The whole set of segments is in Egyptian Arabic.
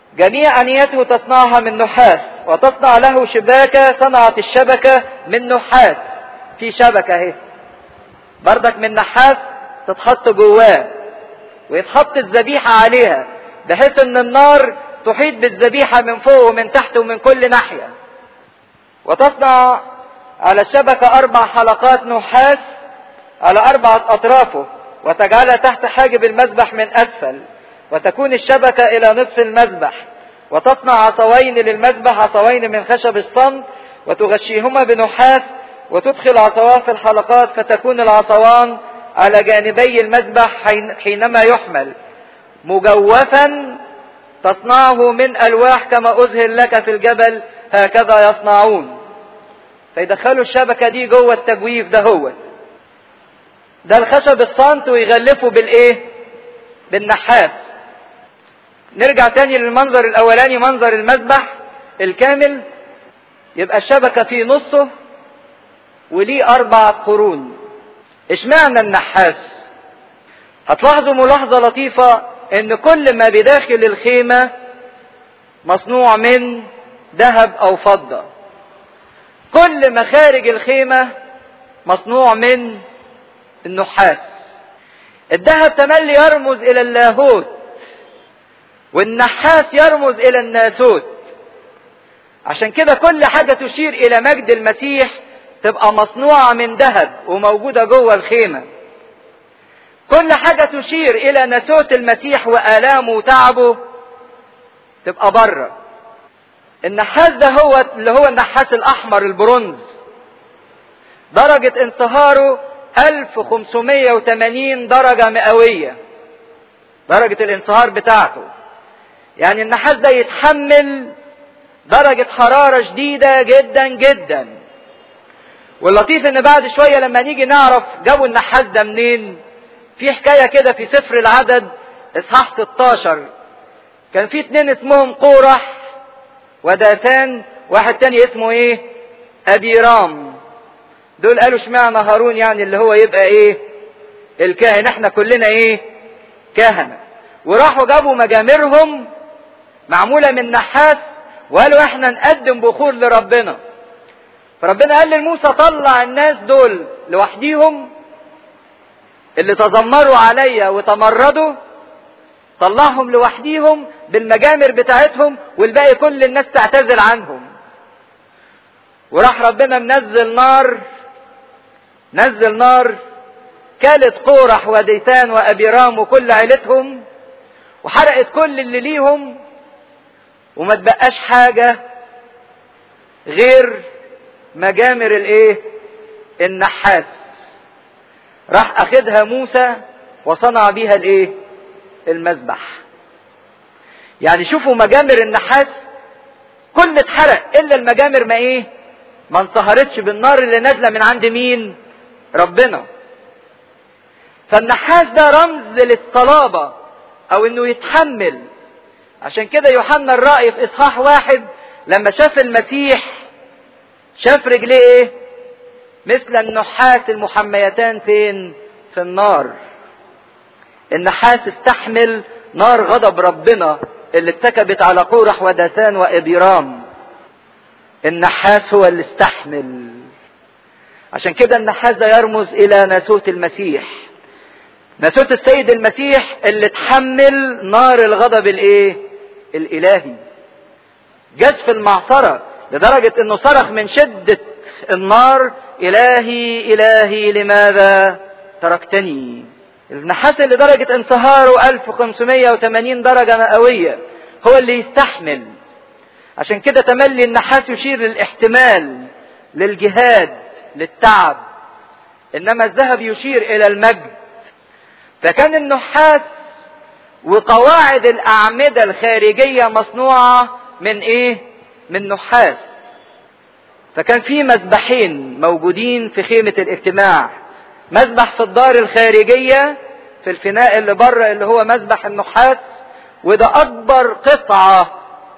جميع أنيته تصنعها من نحاس وتصنع له شباكة صنعت الشبكة من نحاس في شبكة اهي بردك من نحاس تتحط جواه ويتحط الذبيحة عليها بحيث ان النار تحيط بالذبيحة من فوق ومن تحت ومن كل ناحية وتصنع على الشبكة أربع حلقات نحاس على أربعة أطرافه وتجعلها تحت حاجب المذبح من أسفل وتكون الشبكة إلى نصف المذبح وتصنع عصوين للمذبح عصوين من خشب الصمت وتغشيهما بنحاس وتدخل عصواه في الحلقات فتكون العصوان على جانبي المذبح حينما يحمل مجوفا تصنعه من ألواح كما أذهل لك في الجبل هكذا يصنعون فيدخلوا الشبكة دي جوه التجويف ده هو ده الخشب الصمت ويغلفوا بالايه بالنحاس نرجع تاني للمنظر الاولاني منظر المذبح الكامل يبقى الشبكة في نصه وليه اربع قرون اشمعنى النحاس هتلاحظوا ملاحظة لطيفة ان كل ما بداخل الخيمة مصنوع من ذهب او فضة كل مخارج الخيمة مصنوع من النحاس الذهب تملي يرمز الى اللاهوت والنحاس يرمز الى الناسوت عشان كده كل حاجة تشير الى مجد المسيح تبقى مصنوعة من ذهب وموجودة جوه الخيمة كل حاجة تشير الى ناسوت المسيح والامه وتعبه تبقى بره النحاس ده هو اللي هو النحاس الاحمر البرونز درجة انصهاره 1580 درجة مئوية درجة الانصهار بتاعته يعني النحاس ده يتحمل درجة حرارة شديدة جدا جدا واللطيف ان بعد شوية لما نيجي نعرف جابوا النحاس ده منين في حكاية كده في سفر العدد اصحاح 16 كان في اتنين اسمهم قورح وداثان واحد تاني اسمه ايه ابيرام دول قالوا اشمعنى هارون يعني اللي هو يبقى ايه الكاهن احنا كلنا ايه كهنة وراحوا جابوا مجامرهم معمولة من نحاس وقالوا احنا نقدم بخور لربنا فربنا قال لموسى طلع الناس دول لوحديهم اللي تذمروا عليا وتمردوا طلعهم لوحديهم بالمجامر بتاعتهم والباقي كل الناس تعتزل عنهم وراح ربنا منزل نار نزل نار كالت قورح وديتان وابيرام وكل عيلتهم وحرقت كل اللي ليهم وما تبقاش حاجة غير مجامر الايه النحاس راح اخدها موسى وصنع بيها الايه المذبح يعني شوفوا مجامر النحاس كل اتحرق الا المجامر ما ايه ما انصهرتش بالنار اللي نازله من عند مين ربنا فالنحاس ده رمز للصلابة او انه يتحمل عشان كده يوحنا الرأي في اصحاح واحد لما شاف المسيح شاف رجليه ايه مثل النحاس المحميتان فين في النار النحاس استحمل نار غضب ربنا اللي اتكبت على قورح ودثان وابيرام النحاس هو اللي استحمل عشان كده النحاس ده يرمز الى ناسوت المسيح ناسوت السيد المسيح اللي تحمل نار الغضب الايه الالهي جاز في المعصرة لدرجة انه صرخ من شدة النار الهي الهي لماذا تركتني النحاس اللي درجة انصهاره 1580 درجة مئوية هو اللي يستحمل عشان كده تملي النحاس يشير للاحتمال للجهاد للتعب انما الذهب يشير الى المجد فكان النحاس وقواعد الاعمدة الخارجية مصنوعة من ايه من نحاس فكان في مذبحين موجودين في خيمة الاجتماع مذبح في الدار الخارجية في الفناء اللي بره اللي هو مذبح النحاس وده اكبر قطعة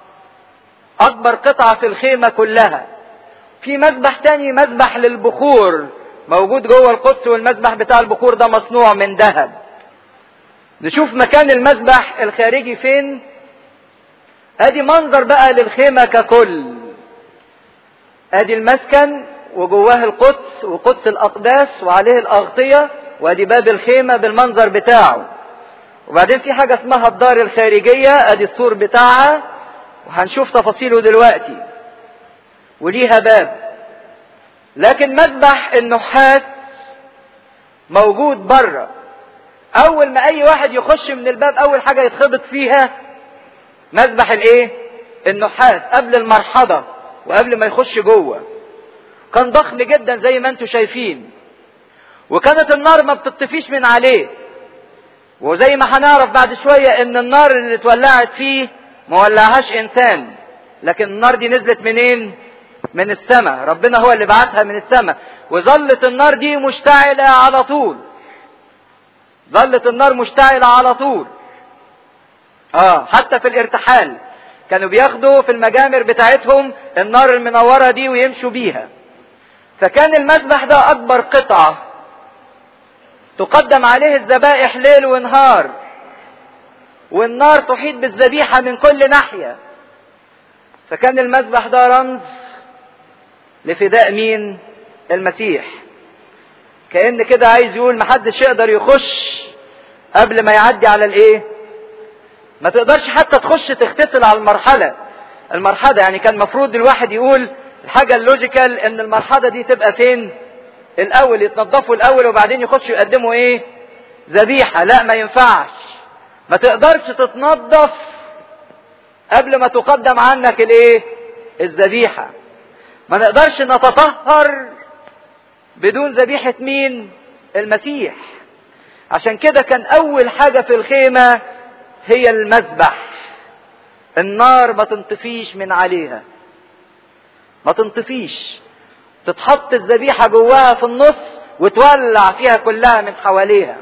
اكبر قطعة في الخيمة كلها في مذبح تاني مذبح للبخور موجود جوه القدس والمذبح بتاع البخور ده مصنوع من ذهب نشوف مكان المذبح الخارجي فين ادي منظر بقى للخيمة ككل ادي المسكن وجواه القدس وقدس الاقداس وعليه الاغطية وادي باب الخيمة بالمنظر بتاعه وبعدين في حاجة اسمها الدار الخارجية ادي السور بتاعها وهنشوف تفاصيله دلوقتي وليها باب لكن مذبح النحاس موجود بره اول ما اي واحد يخش من الباب اول حاجة يتخبط فيها مذبح الايه النحاس قبل المرحضة وقبل ما يخش جوه كان ضخم جدا زي ما انتم شايفين وكانت النار ما بتطفيش من عليه وزي ما هنعرف بعد شوية ان النار اللي اتولعت فيه ما ولعهاش انسان لكن النار دي نزلت منين من السماء ربنا هو اللي بعتها من السماء وظلت النار دي مشتعلة على طول ظلت النار مشتعلة على طول اه حتى في الارتحال كانوا بياخدوا في المجامر بتاعتهم النار المنورة دي ويمشوا بيها فكان المذبح ده اكبر قطعة تقدم عليه الذبائح ليل ونهار والنار تحيط بالذبيحة من كل ناحية فكان المذبح ده رمز لفداء مين المسيح كأن كده عايز يقول محدش يقدر يخش قبل ما يعدي على الايه ما تقدرش حتى تخش تغتسل على المرحلة المرحلة يعني كان مفروض الواحد يقول الحاجة اللوجيكال ان المرحلة دي تبقى فين الاول يتنضفوا الاول وبعدين يخشوا يقدموا ايه ذبيحة لا ما ينفعش ما تقدرش تتنضف قبل ما تقدم عنك الايه الذبيحة ما نقدرش نتطهر بدون ذبيحة مين المسيح عشان كده كان اول حاجة في الخيمة هي المذبح النار ما تنطفيش من عليها ما تنطفيش تتحط الذبيحة جواها في النص وتولع فيها كلها من حواليها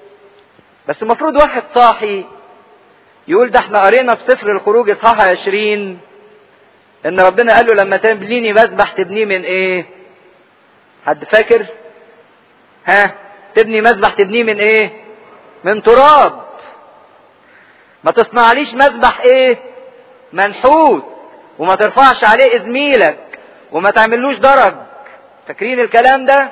بس المفروض واحد صاحي يقول ده احنا قرينا في سفر الخروج اصحاح 20 ان ربنا قال له لما تبنيني مذبح تبنيه من ايه حد فاكر ها تبني مذبح تبنيه من ايه من تراب ما تصنعليش مذبح ايه منحوت وما ترفعش عليه ازميلك وما تعملوش درج فاكرين الكلام ده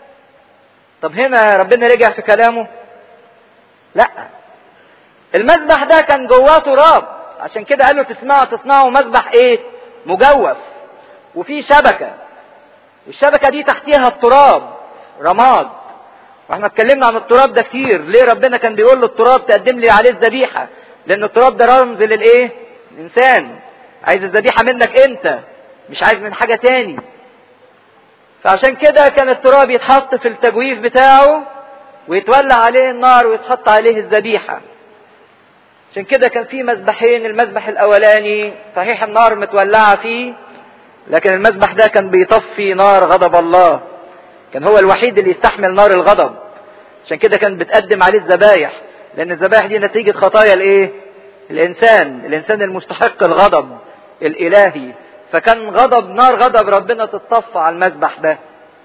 طب هنا ربنا رجع في كلامه لا المذبح ده كان جواه تراب عشان كده قال له تسمعوا تصنعوا مذبح ايه مجوف وفي شبكة والشبكة دي تحتيها التراب رماد واحنا اتكلمنا عن التراب ده كتير ليه ربنا كان بيقول له التراب تقدم لي عليه الذبيحة لان التراب ده رمز للايه الانسان عايز الذبيحة منك انت مش عايز من حاجة تاني فعشان كده كان التراب يتحط في التجويف بتاعه ويتولع عليه النار ويتحط عليه الذبيحة عشان كده كان في مذبحين المذبح الاولاني صحيح النار متولعة فيه لكن المذبح ده كان بيطفي نار غضب الله كان هو الوحيد اللي يستحمل نار الغضب عشان كده كان بتقدم عليه الذبايح لان الذبايح دي نتيجة خطايا الايه الانسان الانسان المستحق الغضب الالهي فكان غضب نار غضب ربنا تتصفى على المذبح ده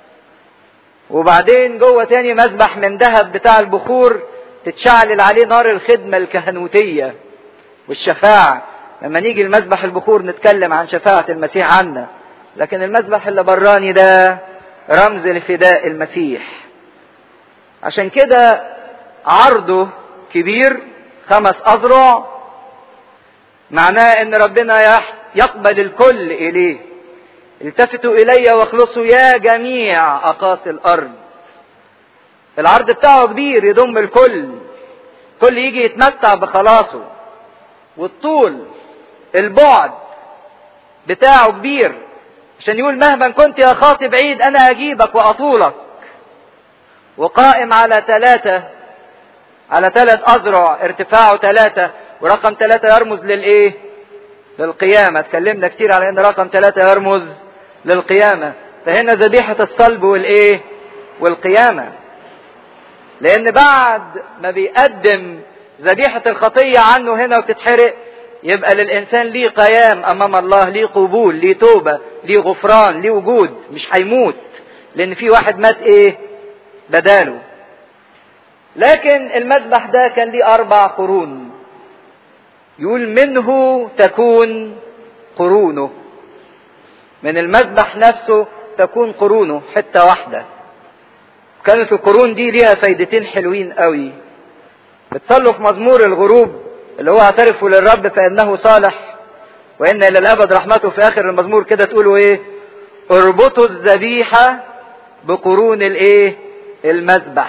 وبعدين جوه تاني مذبح من ذهب بتاع البخور تتشعلل عليه نار الخدمة الكهنوتية والشفاعة لما نيجي المذبح البخور نتكلم عن شفاعة المسيح عنا لكن المذبح اللي براني ده رمز لفداء المسيح عشان كده عرضه كبير خمس أذرع معناه ان ربنا يقبل الكل اليه التفتوا الي واخلصوا يا جميع اقاصي الارض العرض بتاعه كبير يضم الكل كل يجي يتمتع بخلاصه والطول البعد بتاعه كبير عشان يقول مهما كنت يا خاطي بعيد انا اجيبك واطولك وقائم على ثلاثة على ثلاث اذرع ارتفاعه ثلاثة ورقم ثلاثة يرمز للايه للقيامة اتكلمنا كتير على ان رقم ثلاثة يرمز للقيامة فهنا ذبيحة الصلب والايه والقيامة لان بعد ما بيقدم ذبيحة الخطية عنه هنا وتتحرق يبقى للإنسان ليه قيام أمام الله ليه قبول ليه توبة ليه غفران ليه وجود مش هيموت لأن في واحد مات إيه بداله لكن المذبح ده كان ليه أربع قرون يقول منه تكون قرونه من المذبح نفسه تكون قرونه حتة واحدة كانت القرون دي ليها فايدتين حلوين قوي بتصلوا في مزمور الغروب اللي هو اعترفوا للرب فانه صالح وان الى الابد رحمته في اخر المزمور كده تقولوا ايه اربطوا الذبيحة بقرون الايه المذبح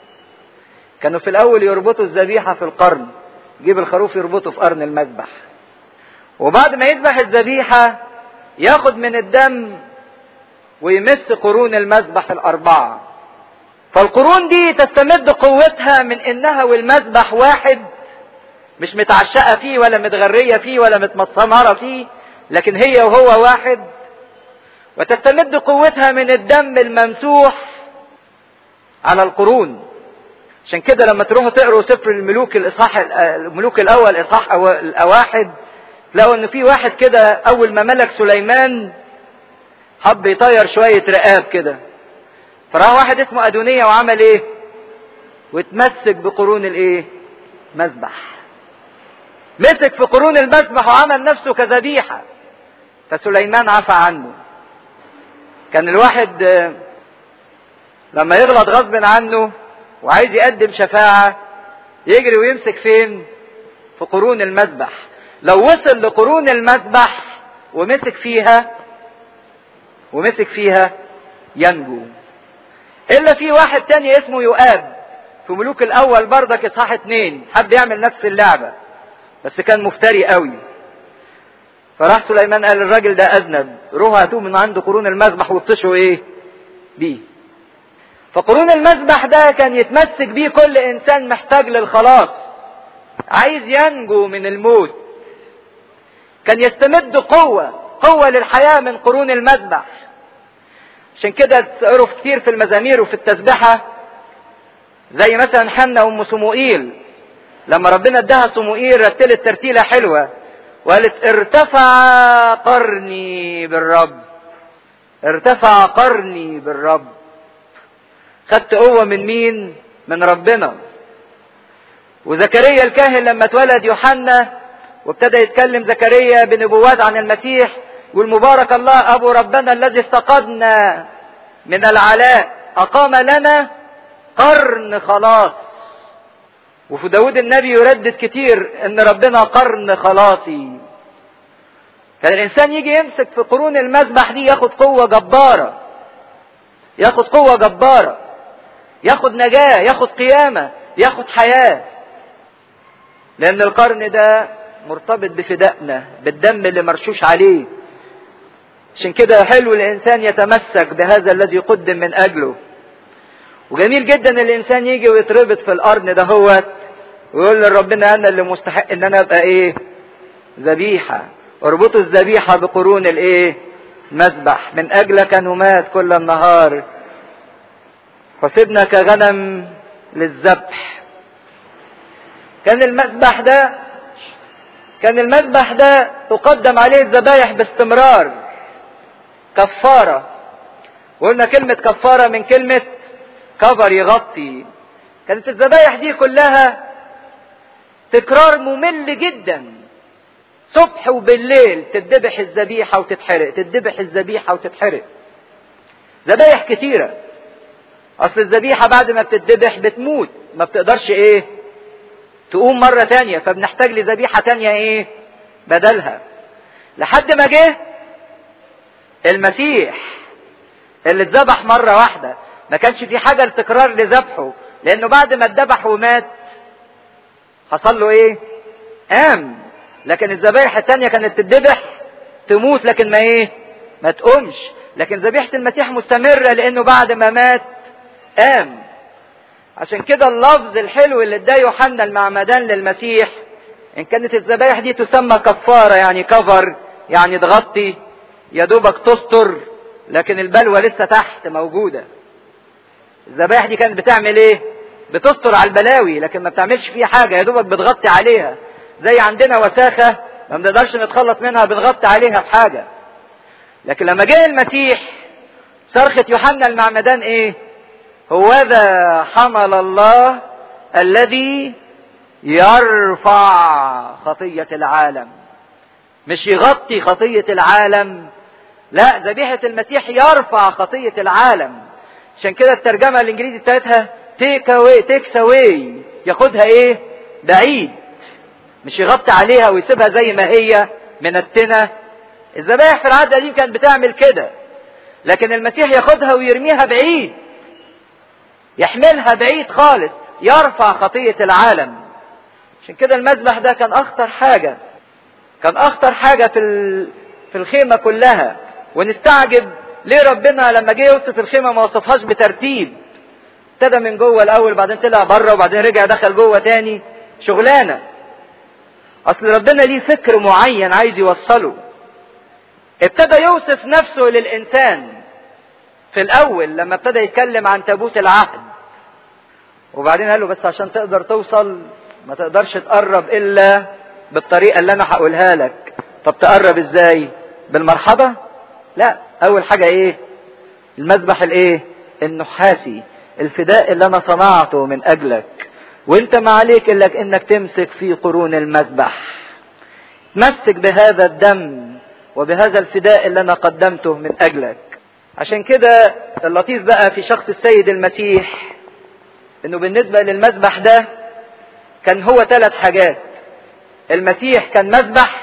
كانوا في الاول يربطوا الذبيحة في القرن يجيب الخروف يربطه في قرن المذبح وبعد ما يذبح الذبيحة ياخد من الدم ويمس قرون المذبح الأربعة فالقرون دي تستمد قوتها من إنها والمذبح واحد مش متعشقة فيه ولا متغرية فيه ولا متمسمرة فيه لكن هي وهو واحد وتستمد قوتها من الدم الممسوح على القرون عشان كده لما تروحوا تقروا سفر الملوك الاصحاح الملوك الاول اصحاح الاواحد تلاقوا ان في واحد كده اول ما ملك سليمان حب يطير شوية رقاب كده فراح واحد اسمه ادونية وعمل ايه واتمسك بقرون الايه مذبح مسك في قرون المذبح وعمل نفسه كذبيحة فسليمان عفى عنه كان الواحد لما يغلط غصب عنه وعايز يقدم شفاعة يجري ويمسك فين في قرون المذبح لو وصل لقرون المذبح ومسك فيها ومسك فيها ينجو الا في واحد تاني اسمه يؤاب في ملوك الاول بردك اصحاح اتنين حب يعمل نفس اللعبة بس كان مفتري قوي فراح سليمان قال الراجل ده اذنب روحوا هاتوه من عنده قرون المذبح وابتشوا ايه بيه فقرون المذبح ده كان يتمسك بيه كل انسان محتاج للخلاص عايز ينجو من الموت كان يستمد قوة قوة للحياة من قرون المذبح عشان كده تقروا كتير في المزامير وفي التسبحة زي مثلا حنا ام سموئيل لما ربنا اداها سموئيل رتلت ترتيلة حلوة وقالت ارتفع قرني بالرب ارتفع قرني بالرب خدت قوة من مين من ربنا وزكريا الكاهن لما اتولد يوحنا وابتدى يتكلم زكريا بنبوات عن المسيح يقول مبارك الله ابو ربنا الذي افتقدنا من العلاء اقام لنا قرن خلاص وفي داود النبي يردد كتير ان ربنا قرن خلاصي كان الانسان يجي يمسك في قرون المذبح دي ياخد قوة جبارة ياخد قوة جبارة ياخد نجاة ياخد قيامة ياخد حياة لان القرن ده مرتبط بفدائنا بالدم اللي مرشوش عليه عشان كده حلو الانسان يتمسك بهذا الذي قدم من اجله وجميل جدا الانسان يجي ويتربط في القرن ده هو ويقول لربنا انا اللي مستحق ان انا ابقى ايه ذبيحة اربطوا الذبيحة بقرون الايه مذبح من اجلك نمات كل النهار وسيبنا كغنم للذبح كان المذبح ده كان المذبح ده تقدم عليه الذبايح باستمرار كفارة وقلنا كلمة كفارة من كلمة كفر يغطي كانت الذبايح دي كلها تكرار ممل جدا صبح وبالليل تذبح الذبيحة وتتحرق تذبح الذبيحة وتتحرق ذبايح كتيرة اصل الذبيحة بعد ما بتتذبح بتموت ما بتقدرش ايه تقوم مرة تانية فبنحتاج لذبيحة تانية ايه بدلها لحد ما جه المسيح اللي اتذبح مرة واحدة ما كانش في حاجة لتكرار لذبحه لانه بعد ما اتذبح ومات حصل له ايه قام لكن الذبايح التانية كانت تتذبح تموت لكن ما ايه ما تقومش لكن ذبيحة المسيح مستمرة لانه بعد ما مات قام عشان كده اللفظ الحلو اللي اداه يوحنا المعمدان للمسيح ان كانت الذبايح دي تسمى كفارة يعني كفر يعني تغطي يا دوبك تستر لكن البلوى لسه تحت موجودة الذبايح دي كانت بتعمل ايه بتستر على البلاوي لكن ما بتعملش فيها حاجة يا دوبك بتغطي عليها زي عندنا وساخة ما بنقدرش نتخلص منها بنغطي عليها بحاجة لكن لما جه المسيح صرخة يوحنا المعمدان ايه هوذا حمل الله الذي يرفع خطية العالم مش يغطي خطية العالم لا ذبيحة المسيح يرفع خطية العالم عشان كده الترجمة الانجليزي بتاعتها تيك اواي تيكس اواي ياخدها ايه بعيد مش يغطي عليها ويسيبها زي ما هي من التنة الذبائح في العهد القديم كانت بتعمل كده لكن المسيح ياخدها ويرميها بعيد يحملها بعيد خالص يرفع خطية العالم عشان كده المذبح ده كان اخطر حاجة كان اخطر حاجة في في الخيمة كلها ونستعجب ليه ربنا لما جه يوصف الخيمة ما وصفهاش بترتيب ابتدى من جوه الاول بعدين طلع بره وبعدين رجع دخل جوه تاني شغلانه اصل ربنا ليه فكر معين عايز يوصله ابتدى يوصف نفسه للانسان في الاول لما ابتدى يتكلم عن تابوت العهد وبعدين قال له بس عشان تقدر توصل ما تقدرش تقرب الا بالطريقه اللي انا هقولها لك طب تقرب ازاي بالمرحبه لا اول حاجه ايه المذبح الايه النحاسي الفداء اللي انا صنعته من اجلك وانت ما عليك الا انك تمسك في قرون المذبح تمسك بهذا الدم وبهذا الفداء اللي انا قدمته من اجلك عشان كده اللطيف بقى في شخص السيد المسيح انه بالنسبة للمذبح ده كان هو ثلاث حاجات المسيح كان مذبح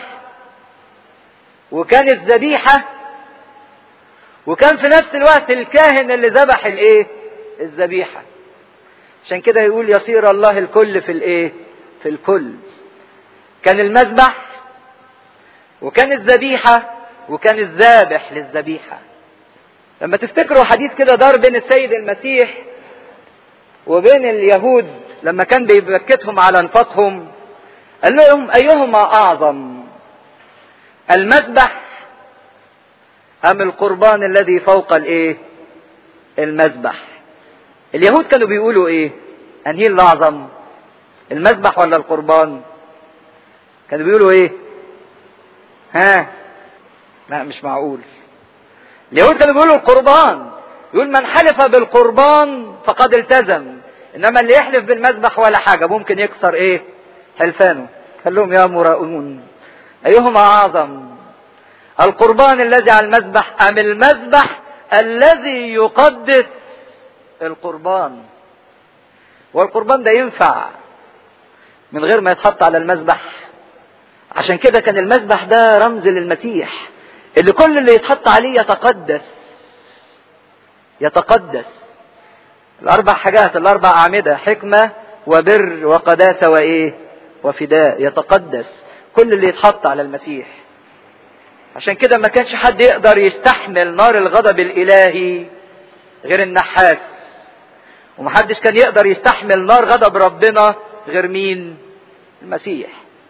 وكانت ذبيحة وكان في نفس الوقت الكاهن اللي ذبح الايه الذبيحة عشان كده يقول يصير الله الكل في الايه في الكل كان المذبح وكان الذبيحة وكان الذابح للذبيحة لما تفتكروا حديث كده دار بين السيد المسيح وبين اليهود لما كان بيبكتهم على انفاقهم قال لهم ايهما اعظم المذبح ام القربان الذي فوق الايه المذبح اليهود كانوا بيقولوا ايه انهي الاعظم المذبح ولا القربان كانوا بيقولوا ايه ها لا مش معقول اليهود كانوا بيقولوا القربان يقول من حلف بالقربان فقد التزم انما اللي يحلف بالمذبح ولا حاجه ممكن يكسر ايه حلفانه قال لهم يا مراؤون ايهما اعظم القربان الذي على المذبح ام المذبح الذي يقدس القربان والقربان ده ينفع من غير ما يتحط على المذبح عشان كده كان المذبح ده رمز للمسيح اللي كل اللي يتحط عليه يتقدس يتقدس الاربع حاجات الاربع اعمده حكمه وبر وقداسه وايه وفداء يتقدس كل اللي يتحط على المسيح عشان كده ما كانش حد يقدر يستحمل نار الغضب الالهي غير النحاس ومحدش كان يقدر يستحمل نار غضب ربنا غير مين المسيح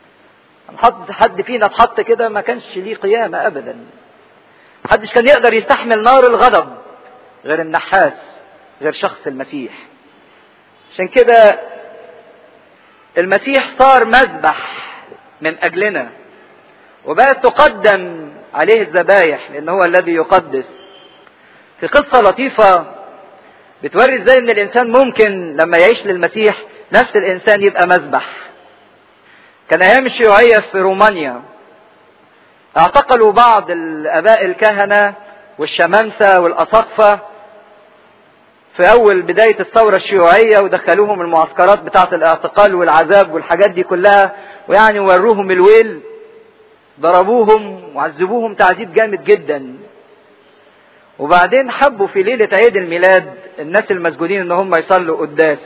حد حد فينا اتحط كده ما كانش ليه قيامة ابدا محدش كان يقدر يستحمل نار الغضب غير النحاس غير شخص المسيح عشان كده المسيح صار مذبح من اجلنا وبقت تقدم عليه الذبايح لان هو الذي يقدس في قصة لطيفة بتوري ازاي ان الانسان ممكن لما يعيش للمسيح نفس الانسان يبقى مذبح كان ايام الشيوعية في رومانيا اعتقلوا بعض الاباء الكهنة والشمامسة والاساقفة في اول بداية الثورة الشيوعية ودخلوهم المعسكرات بتاعة الاعتقال والعذاب والحاجات دي كلها ويعني وروهم الويل ضربوهم وعذبوهم تعذيب جامد جدا وبعدين حبوا في ليلة عيد الميلاد الناس المسجونين ان هم يصلوا قداس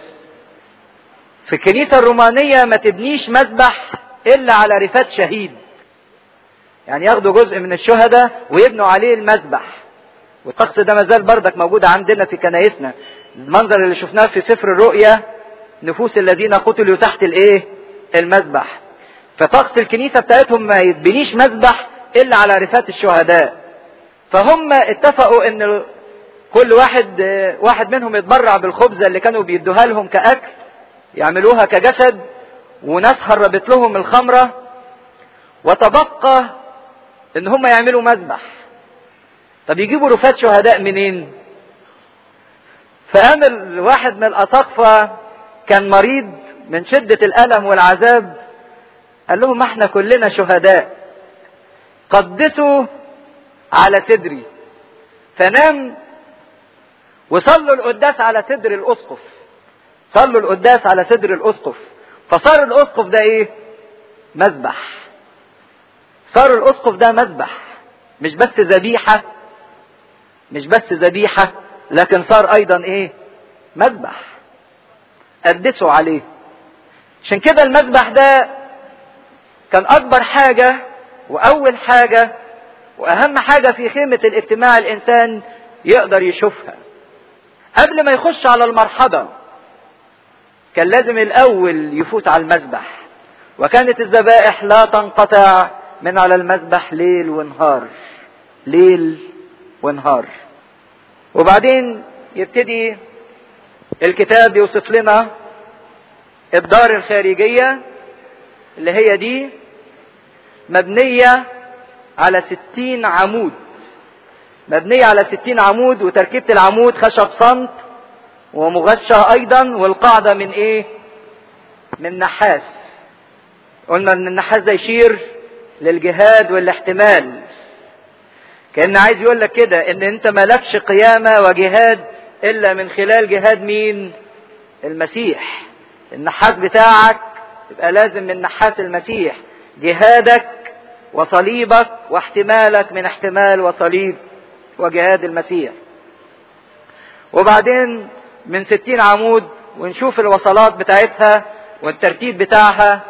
في الكنيسة الرومانية ما تبنيش مذبح الا على رفات شهيد يعني ياخدوا جزء من الشهداء ويبنوا عليه المذبح والطقس ده مازال بردك موجود عندنا في كنايسنا المنظر اللي شفناه في سفر الرؤيا نفوس الذين قتلوا تحت الايه المذبح فطقس الكنيسة بتاعتهم ما يتبنيش مذبح الا على رفات الشهداء فهم اتفقوا ان كل واحد واحد منهم يتبرع بالخبزة اللي كانوا بيدوها لهم كأكل يعملوها كجسد وناس هربت لهم الخمرة وتبقى ان هم يعملوا مذبح طب يجيبوا رفات شهداء منين فقام الواحد من الأساقفة كان مريض من شدة الألم والعذاب قال لهم احنا كلنا شهداء قدسوا على صدري فنام وصلوا القداس على صدر الاسقف صلوا القداس على صدر الاسقف فصار الاسقف ده ايه مذبح صار الاسقف ده مذبح مش بس ذبيحة مش بس ذبيحة لكن صار ايضا ايه مذبح قدسوا عليه عشان كده المذبح ده كان اكبر حاجة واول حاجة واهم حاجة في خيمة الاجتماع الانسان يقدر يشوفها قبل ما يخش على المرحضة كان لازم الاول يفوت على المذبح وكانت الذبائح لا تنقطع من على المذبح ليل ونهار ليل ونهار وبعدين يبتدي الكتاب يوصف لنا الدار الخارجية اللي هي دي مبنية على ستين عمود مبنية على ستين عمود وتركيبة العمود خشب صمت ومغشة ايضا والقاعدة من ايه من نحاس قلنا ان النحاس ده يشير للجهاد والاحتمال كان عايز يقول لك كده ان انت مالكش قيامة وجهاد الا من خلال جهاد مين المسيح النحاس بتاعك يبقى لازم من نحاس المسيح جهادك وصليبك واحتمالك من احتمال وصليب وجهاد المسيح وبعدين من ستين عمود ونشوف الوصلات بتاعتها والترتيب بتاعها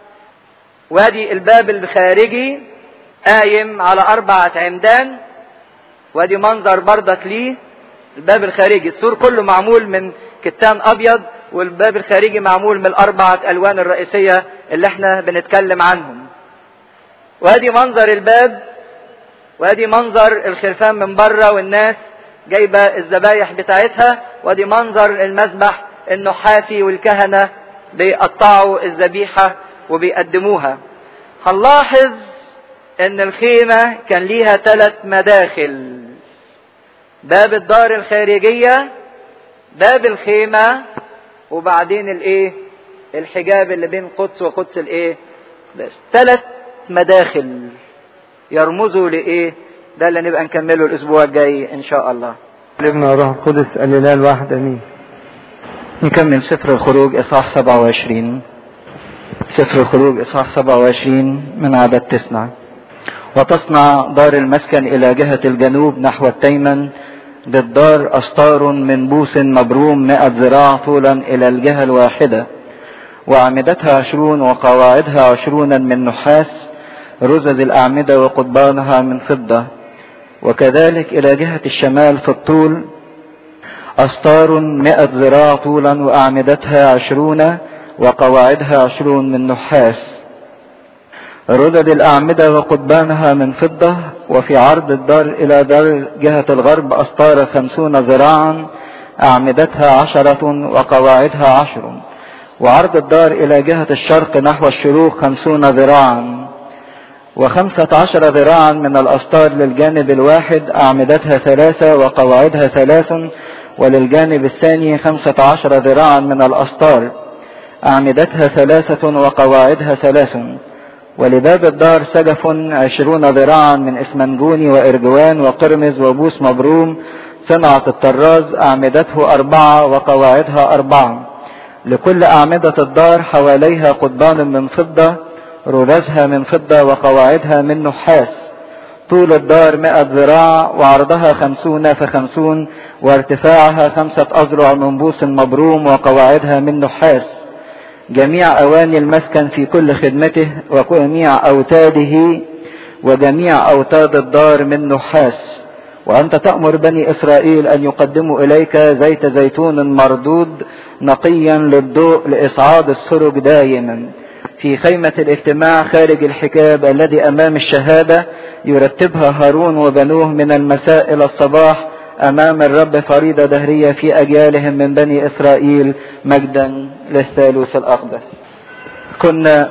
وادي الباب الخارجي قايم على أربعة عمدان وادي منظر بردك ليه الباب الخارجي السور كله معمول من كتان أبيض والباب الخارجي معمول من الأربعة ألوان الرئيسية اللي احنا بنتكلم عنهم وادي منظر الباب وادي منظر الخرفان من بره والناس جايبه الذبايح بتاعتها وادي منظر المذبح النحاسي والكهنه بيقطعوا الذبيحه وبيقدموها هنلاحظ ان الخيمه كان ليها ثلاث مداخل باب الدار الخارجيه باب الخيمه وبعدين الايه الحجاب اللي بين قدس وقدس الايه بس ثلاث مداخل يرمزوا لايه ده اللي نبقى نكمله الاسبوع الجاي ان شاء الله ابن روح القدس الاله الواحد امين نكمل سفر الخروج اصحاح 27 سفر الخروج اصحاح 27 من عدد تسعة وتصنع دار المسكن الى جهة الجنوب نحو التيمن للدار أستار من بوس مبروم مئة ذراع طولا إلى الجهة الواحدة وأعمدتها عشرون وقواعدها عشرونا من نحاس رزز الأعمدة وقضبانها من فضة وكذلك إلى جهة الشمال في الطول أستار مئة ذراع طولا وأعمدتها عشرون وقواعدها عشرون من نحاس ردد الأعمدة وقضبانها من فضة وفي عرض الدار إلى دار جهة الغرب أسطار خمسون ذراعا أعمدتها عشرة وقواعدها عشر وعرض الدار إلى جهة الشرق نحو الشروق خمسون ذراعا وخمسة عشر ذراعا من الأسطار للجانب الواحد أعمدتها ثلاثة وقواعدها ثلاث وللجانب الثاني خمسة عشر ذراعا من الأسطار أعمدتها ثلاثة وقواعدها ثلاث ولباب الدار سجف عشرون ذراعا من اسمنجوني وإرجوان وقرمز وبوس مبروم صنعة الطراز أعمدته أربعة وقواعدها أربعة لكل أعمدة الدار حواليها قضبان من فضة رذازها من فضة وقواعدها من نحاس طول الدار مئة ذراع وعرضها خمسون فخمسون وارتفاعها خمسة أذرع من بوس مبروم وقواعدها من نحاس جميع أواني المسكن في كل خدمته وجميع أوتاده وجميع أوتاد الدار من نحاس وأنت تأمر بني إسرائيل أن يقدموا إليك زيت زيتون مردود نقيا للضوء لإصعاد السرج دائما في خيمة الاجتماع خارج الحجاب الذي أمام الشهادة يرتبها هارون وبنوه من المساء إلى الصباح أمام الرب فريضة دهرية في أجيالهم من بني إسرائيل مجدا للثالوث الأقدس كنا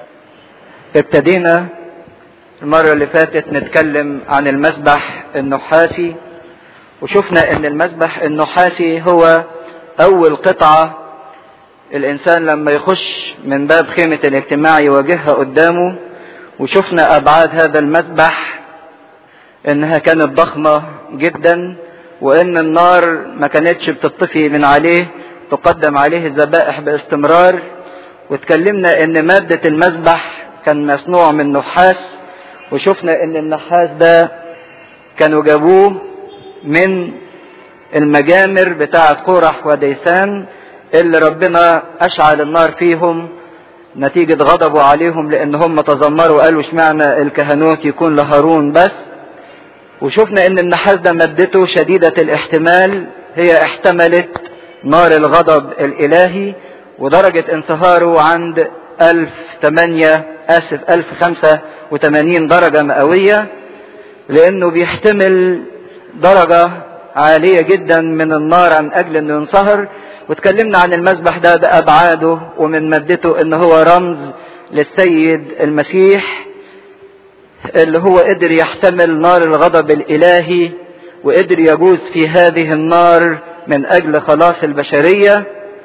ابتدينا المرة اللي فاتت نتكلم عن المسبح النحاسي وشفنا ان المسبح النحاسي هو اول قطعة الانسان لما يخش من باب خيمة الاجتماع يواجهها قدامه وشفنا ابعاد هذا المذبح انها كانت ضخمة جدا وان النار ما كانتش بتطفي من عليه تقدم عليه الذبائح باستمرار واتكلمنا ان مادة المذبح كان مصنوع من نحاس وشفنا ان النحاس ده كانوا جابوه من المجامر بتاعة قرح وديسان اللي ربنا اشعل النار فيهم نتيجة غضبه عليهم لان هم تذمروا وقالوا اشمعنى الكهنوت يكون لهارون بس وشفنا ان النحاس ده مادته شديدة الاحتمال هي احتملت نار الغضب الالهي ودرجة انصهاره عند الف تمانية اسف الف خمسة وتمانين درجة مئوية لانه بيحتمل درجة عالية جدا من النار عن اجل انه ينصهر واتكلمنا عن المذبح ده بابعاده ومن مادته ان هو رمز للسيد المسيح اللي هو قدر يحتمل نار الغضب الالهي وقدر يجوز في هذه النار من اجل خلاص البشريه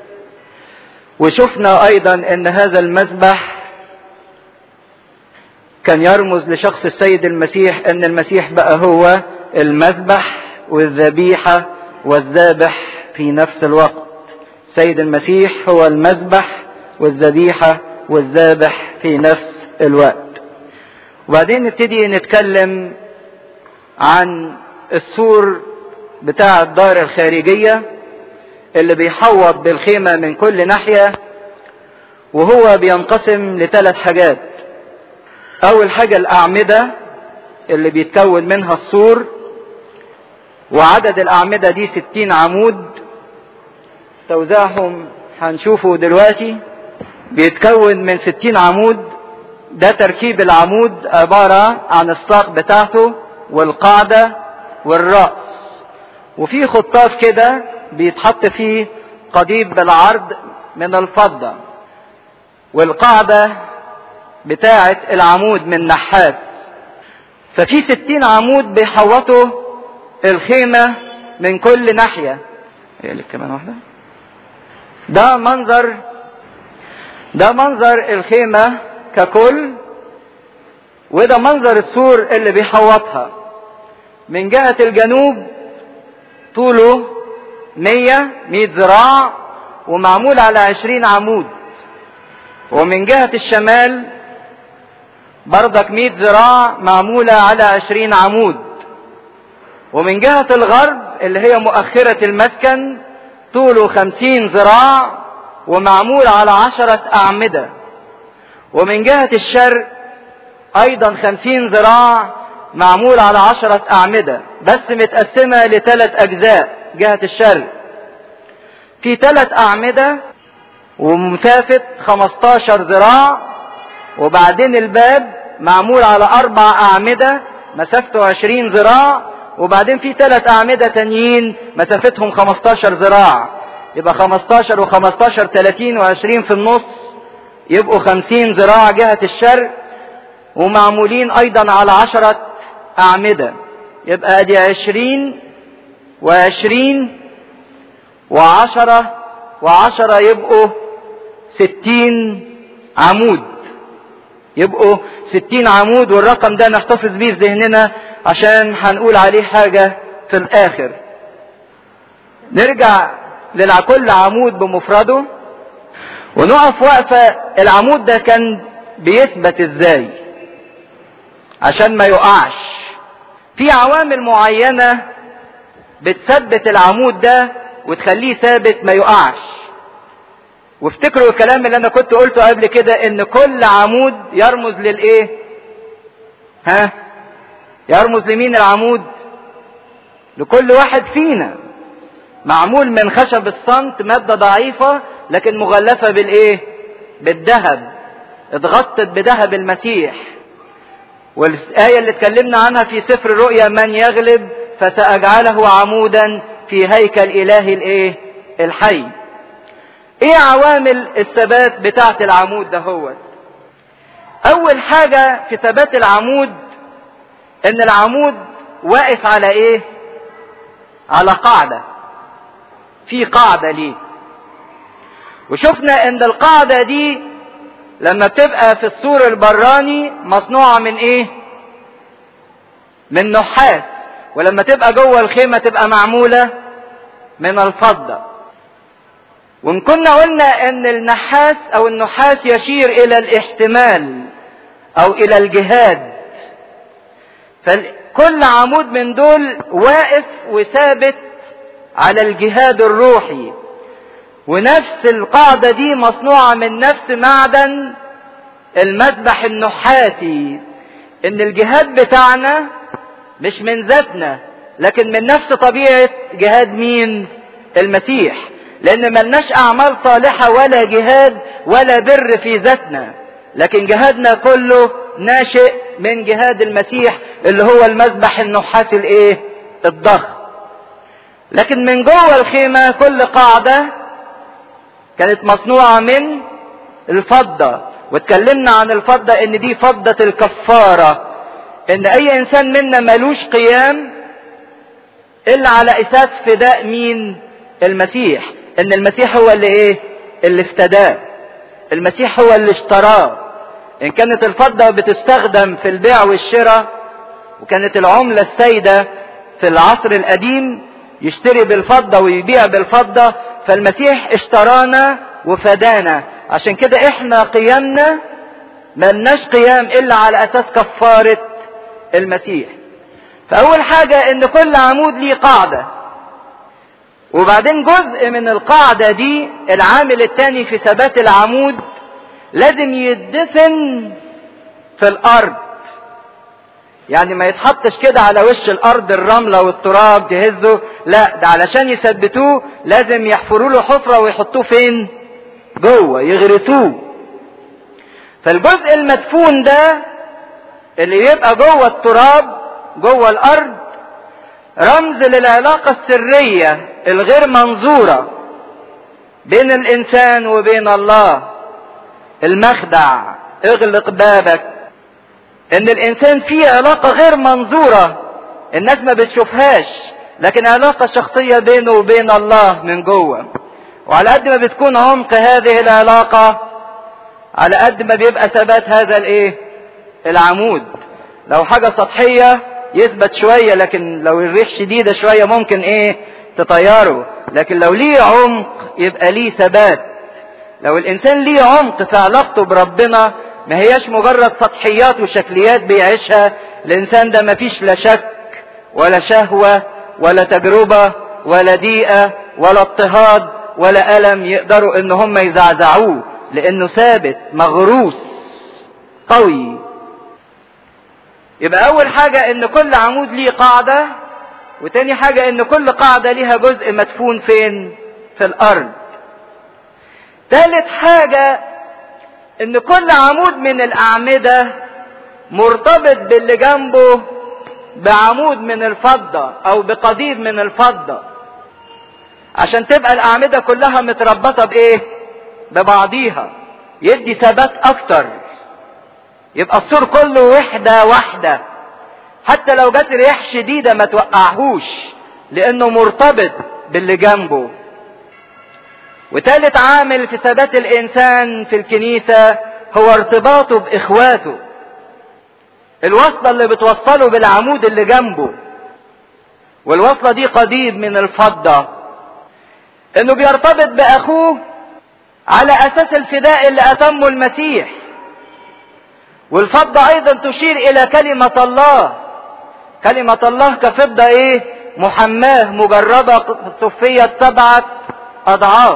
وشفنا ايضا ان هذا المذبح كان يرمز لشخص السيد المسيح ان المسيح بقى هو المذبح والذبيحه والذابح في نفس الوقت سيد المسيح هو المذبح والذبيحه والذابح في نفس الوقت وبعدين نبتدي نتكلم عن السور بتاع الدار الخارجية اللي بيحوط بالخيمة من كل ناحية وهو بينقسم لثلاث حاجات أول حاجة الأعمدة اللي بيتكون منها السور وعدد الأعمدة دي ستين عمود توزيعهم هنشوفه دلوقتي بيتكون من ستين عمود ده تركيب العمود عبارة عن الساق بتاعته والقاعدة والرأس وفي خطاف كده بيتحط فيه قضيب بالعرض من الفضة والقاعدة بتاعة العمود من نحاس ففي ستين عمود بيحوطوا الخيمة من كل ناحية هي لك كمان واحدة ده منظر ده منظر الخيمة ككل وده منظر السور اللي بيحوطها من جهة الجنوب طوله مية مية ذراع ومعمول على عشرين عمود ومن جهة الشمال برضك مية ذراع معمولة على عشرين عمود ومن جهة الغرب اللي هي مؤخرة المسكن طوله خمسين ذراع ومعمول على عشرة أعمدة ومن جهة الشرق أيضا خمسين ذراع معمول على عشرة أعمدة بس متقسمة لثلاث أجزاء جهة الشرق في ثلاث أعمدة ومسافة 15 ذراع وبعدين الباب معمول على أربع أعمدة مسافته 20 ذراع وبعدين في ثلاث أعمدة تانيين مسافتهم 15 ذراع يبقى 15 و15 30 و20 في النص يبقوا 50 ذراع جهة الشرق ومعمولين أيضا على عشرة أعمدة يبقى ادي 20 و20 وعشرة وعشرة يبقوا ستين عمود يبقوا ستين عمود والرقم ده نحتفظ بيه في ذهننا عشان هنقول عليه حاجة في الآخر نرجع لكل عمود بمفرده ونقف وقفة العمود ده كان بيثبت ازاي عشان ما يقعش في عوامل معينة بتثبت العمود ده وتخليه ثابت ما يقعش وافتكروا الكلام اللي انا كنت قلته قبل كده ان كل عمود يرمز للايه ها يرمز لمين العمود لكل واحد فينا معمول من خشب الصمت مادة ضعيفة لكن مغلفة بالايه بالذهب اتغطت بذهب المسيح والآية اللي اتكلمنا عنها في سفر الرؤيا من يغلب فسأجعله عمودا في هيكل إله الايه الحي ايه عوامل الثبات بتاعة العمود ده هو اول حاجة في ثبات العمود ان العمود واقف على ايه على قاعدة في قاعدة ليه وشفنا ان القاعدة دي لما بتبقى في السور البراني مصنوعة من ايه من نحاس ولما تبقى جوه الخيمة تبقى معمولة من الفضة وان كنا قلنا ان النحاس او النحاس يشير الى الاحتمال او الى الجهاد فكل عمود من دول واقف وثابت على الجهاد الروحي ونفس القاعدة دي مصنوعة من نفس معدن المذبح النحاسي ان الجهاد بتاعنا مش من ذاتنا لكن من نفس طبيعة جهاد مين المسيح لان ملناش اعمال صالحة ولا جهاد ولا بر في ذاتنا لكن جهادنا كله ناشئ من جهاد المسيح اللي هو المذبح النحاسي الايه الضخم لكن من جوه الخيمة كل قاعدة كانت مصنوعة من الفضة واتكلمنا عن الفضة ان دي فضة الكفارة ان اي انسان منا ملوش قيام الا على اساس فداء مين المسيح ان المسيح هو اللي ايه اللي افتداه المسيح هو اللي اشتراه ان كانت الفضة بتستخدم في البيع والشراء وكانت العملة السيدة في العصر القديم يشتري بالفضة ويبيع بالفضة فالمسيح اشترانا وفدانا عشان كده احنا قيامنا ملناش قيام الا على اساس كفارة المسيح فاول حاجة ان كل عمود ليه قاعدة وبعدين جزء من القاعدة دي العامل الثاني في ثبات العمود لازم يدفن في الارض يعني ما يتحطش كده على وش الارض الرملة والتراب تهزه لا ده علشان يثبتوه لازم يحفروا له حفرة ويحطوه فين جوه يغرسوه فالجزء المدفون ده اللي يبقى جوه التراب جوه الارض رمز للعلاقة السرية الغير منظورة بين الانسان وبين الله المخدع اغلق بابك ان الانسان فيه علاقة غير منظورة الناس ما بتشوفهاش لكن علاقة شخصية بينه وبين الله من جوه وعلى قد ما بتكون عمق هذه العلاقة على قد ما بيبقى ثبات هذا الايه العمود لو حاجة سطحية يثبت شوية لكن لو الريح شديدة شوية ممكن ايه تطيره لكن لو ليه عمق يبقى ليه ثبات لو الانسان ليه عمق في علاقته بربنا ما هياش مجرد سطحيات وشكليات بيعيشها الانسان ده مفيش لا شك ولا شهوة ولا تجربة ولا ضيقة ولا اضطهاد ولا ألم يقدروا ان هم يزعزعوه لانه ثابت مغروس قوي يبقى اول حاجة ان كل عمود ليه قاعدة وتاني حاجة ان كل قاعدة ليها جزء مدفون فين في الارض تالت حاجة ان كل عمود من الاعمدة مرتبط باللي جنبه بعمود من الفضة او بقضيب من الفضة عشان تبقى الاعمدة كلها متربطة بايه ببعضيها يدي ثبات اكتر يبقى السور كله وحدة واحدة حتى لو جت رياح شديدة ما توقعهوش لانه مرتبط باللي جنبه وتالت عامل في ثبات الانسان في الكنيسة هو ارتباطه باخواته الوصلة اللي بتوصله بالعمود اللي جنبه والوصلة دي قضيب من الفضة انه بيرتبط باخوه على اساس الفداء اللي اتمه المسيح والفضة ايضا تشير الى كلمة الله كلمة الله كفضة ايه محماه مجردة صفية سبعة اضعاف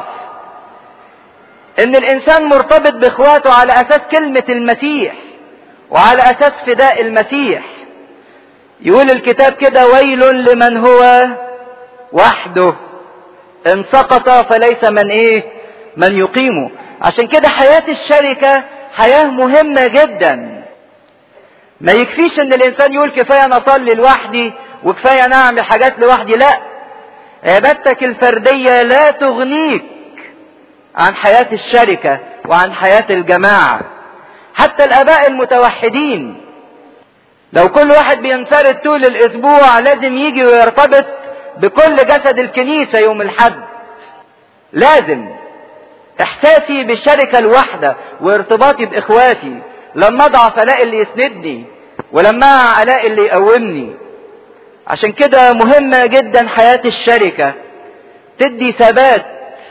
ان الانسان مرتبط باخواته على اساس كلمة المسيح وعلى اساس فداء المسيح يقول الكتاب كده ويل لمن هو وحده ان سقط فليس من ايه من يقيمه عشان كده حياة الشركة حياة مهمة جدا ما يكفيش ان الانسان يقول كفاية انا اصلي لوحدي وكفاية انا اعمل حاجات لوحدي لا عبادتك الفردية لا تغنيك عن حياة الشركة وعن حياة الجماعة حتى الاباء المتوحدين لو كل واحد بينفرد طول الاسبوع لازم يجي ويرتبط بكل جسد الكنيسة يوم الحد لازم احساسي بالشركة الواحدة وارتباطي باخواتي لما اضعف الاقي اللي يسندني ولما الاقي اللي يقومني عشان كده مهمة جدا حياة الشركة تدي ثبات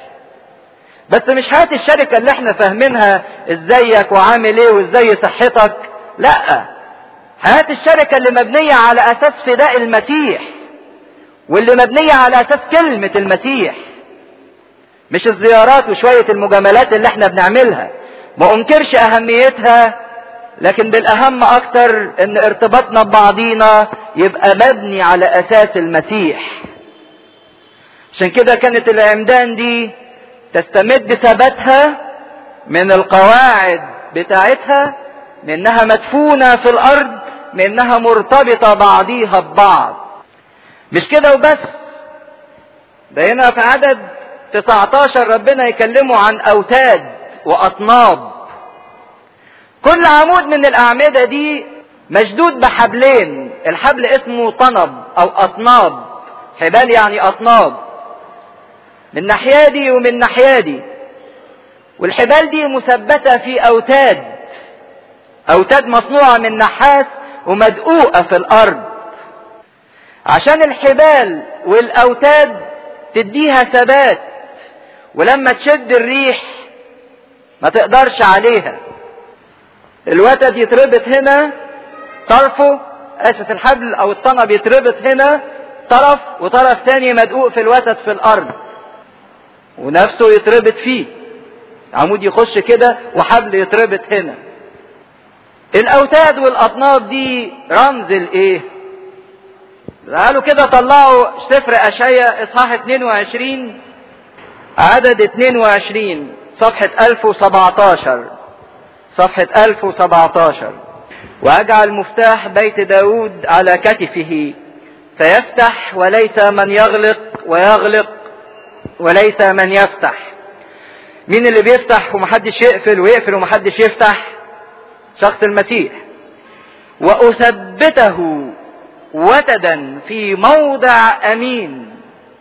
بس مش حياة الشركة اللي احنا فاهمينها ازيك وعامل ايه وازاي صحتك لا حياة الشركة اللي مبنية على اساس فداء المسيح واللي مبنية على اساس كلمة المسيح مش الزيارات وشوية المجاملات اللي احنا بنعملها ما انكرش اهميتها لكن بالاهم اكتر ان ارتباطنا ببعضينا يبقى مبني على اساس المسيح عشان كده كانت العمدان دي تستمد ثباتها من القواعد بتاعتها من انها مدفونة في الارض من انها مرتبطة بعضيها ببعض مش كده وبس ده هنا في عدد 19 ربنا يكلمه عن اوتاد واطناب كل عمود من الاعمدة دي مشدود بحبلين الحبل اسمه طنب او اطناب حبال يعني اطناب من ناحية دي ومن ناحية دي والحبال دي مثبتة في أوتاد أوتاد مصنوعة من نحاس ومدقوقة في الأرض عشان الحبال والأوتاد تديها ثبات ولما تشد الريح ما تقدرش عليها الوتد يتربط هنا طرفه اسف الحبل او الطنب يتربط هنا طرف وطرف تاني مدقوق في الوتد في الارض ونفسه يتربط فيه عمود يخش كده وحبل يتربط هنا الاوتاد والاطناب دي رمز الايه تعالوا كده طلعوا سفر اشعيا اصحاح 22 عدد 22 صفحة 1017 صفحة 1017 وأجعل مفتاح بيت داود على كتفه فيفتح وليس من يغلق ويغلق وليس من يفتح مين اللي بيفتح ومحدش يقفل ويقفل ومحدش يفتح شخص المسيح وأثبته وتدا في موضع أمين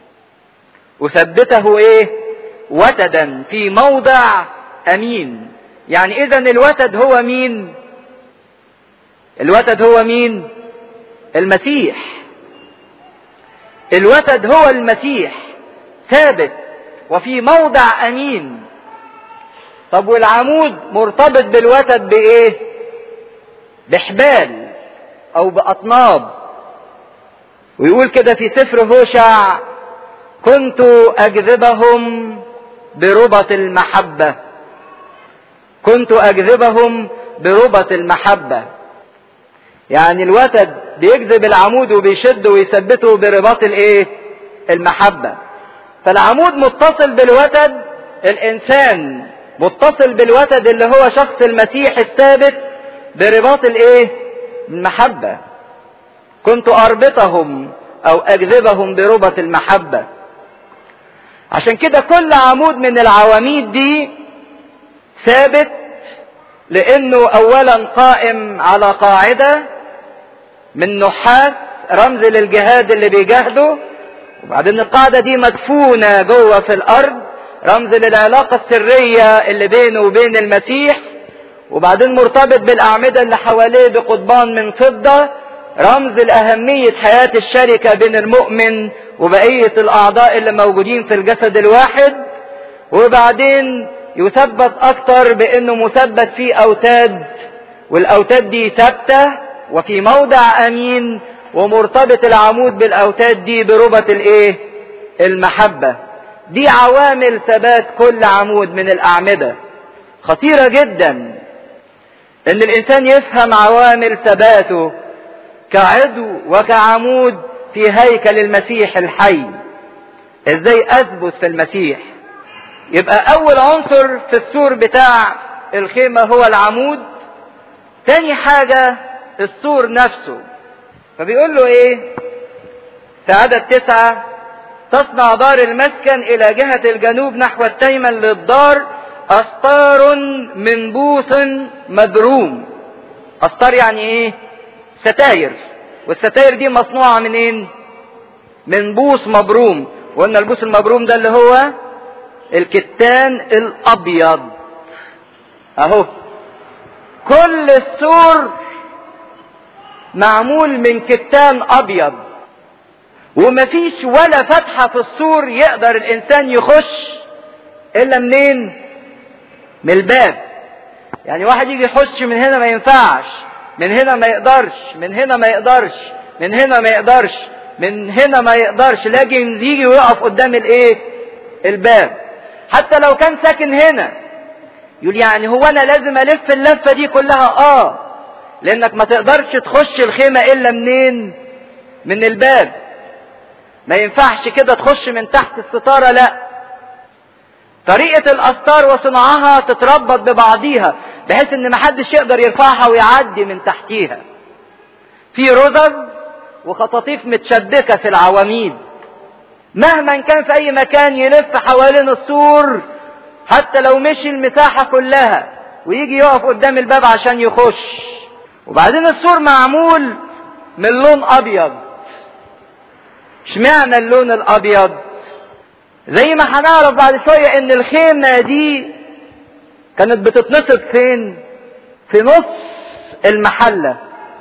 أثبته إيه وتدا في موضع أمين يعني إذا الوتد هو مين الوتد هو مين المسيح الوتد هو المسيح ثابت وفي موضع امين طب والعمود مرتبط بالوتد بايه بحبال او باطناب ويقول كده في سفر هوشع كنت اجذبهم بربط المحبه كنت اجذبهم بربط المحبه يعني الوتد بيجذب العمود وبيشد ويثبته برباط الايه المحبه فالعمود متصل بالوتد الانسان متصل بالوتد اللي هو شخص المسيح الثابت برباط الايه المحبه كنت اربطهم او اجذبهم بربط المحبه عشان كده كل عمود من العواميد دي ثابت لانه اولا قائم على قاعده من نحاس رمز للجهاد اللي بيجاهده وبعدين القاعده دي مدفونه جوه في الارض رمز للعلاقه السريه اللي بينه وبين المسيح وبعدين مرتبط بالاعمده اللي حواليه بقضبان من فضه رمز لاهميه حياه الشركه بين المؤمن وبقيه الاعضاء اللي موجودين في الجسد الواحد وبعدين يثبت اكتر بانه مثبت في اوتاد والاوتاد دي ثابته وفي موضع امين ومرتبط العمود بالاوتاد دي بربط الايه المحبه دي عوامل ثبات كل عمود من الاعمده خطيره جدا ان الانسان يفهم عوامل ثباته كعضو وكعمود في هيكل المسيح الحي ازاي اثبت في المسيح يبقى اول عنصر في السور بتاع الخيمة هو العمود تاني حاجة السور نفسه فبيقول له ايه في عدد تسعة تصنع دار المسكن الى جهة الجنوب نحو التيمن للدار استار من بوث مدروم استار يعني ايه ستاير والستاير دي مصنوعة منين من بوص مبروم وقلنا البوص المبروم ده اللي هو الكتان الابيض اهو كل السور معمول من كتان ابيض ومفيش ولا فتحة في السور يقدر الانسان يخش الا منين من الباب يعني واحد يجي يخش من هنا ما ينفعش من هنا ما يقدرش من هنا ما يقدرش من هنا ما يقدرش من هنا ما يقدرش لكن يجي ويقف قدام الايه الباب حتى لو كان ساكن هنا يقول يعني هو انا لازم الف اللفه دي كلها اه لانك ما تقدرش تخش الخيمه الا منين من الباب ما ينفعش كده تخش من تحت الستاره لا طريقه الاستار وصنعها تتربط ببعضيها بحيث ان محدش يقدر يرفعها ويعدي من تحتيها في رذذ وخطاطيف متشبكه في العواميد مهما كان في اي مكان يلف حوالين السور حتى لو مشي المساحة كلها ويجي يقف قدام الباب عشان يخش وبعدين السور معمول من لون ابيض اشمعنى اللون الابيض زي ما هنعرف بعد شوية ان الخيمة دي كانت بتتنصب فين في نص المحلة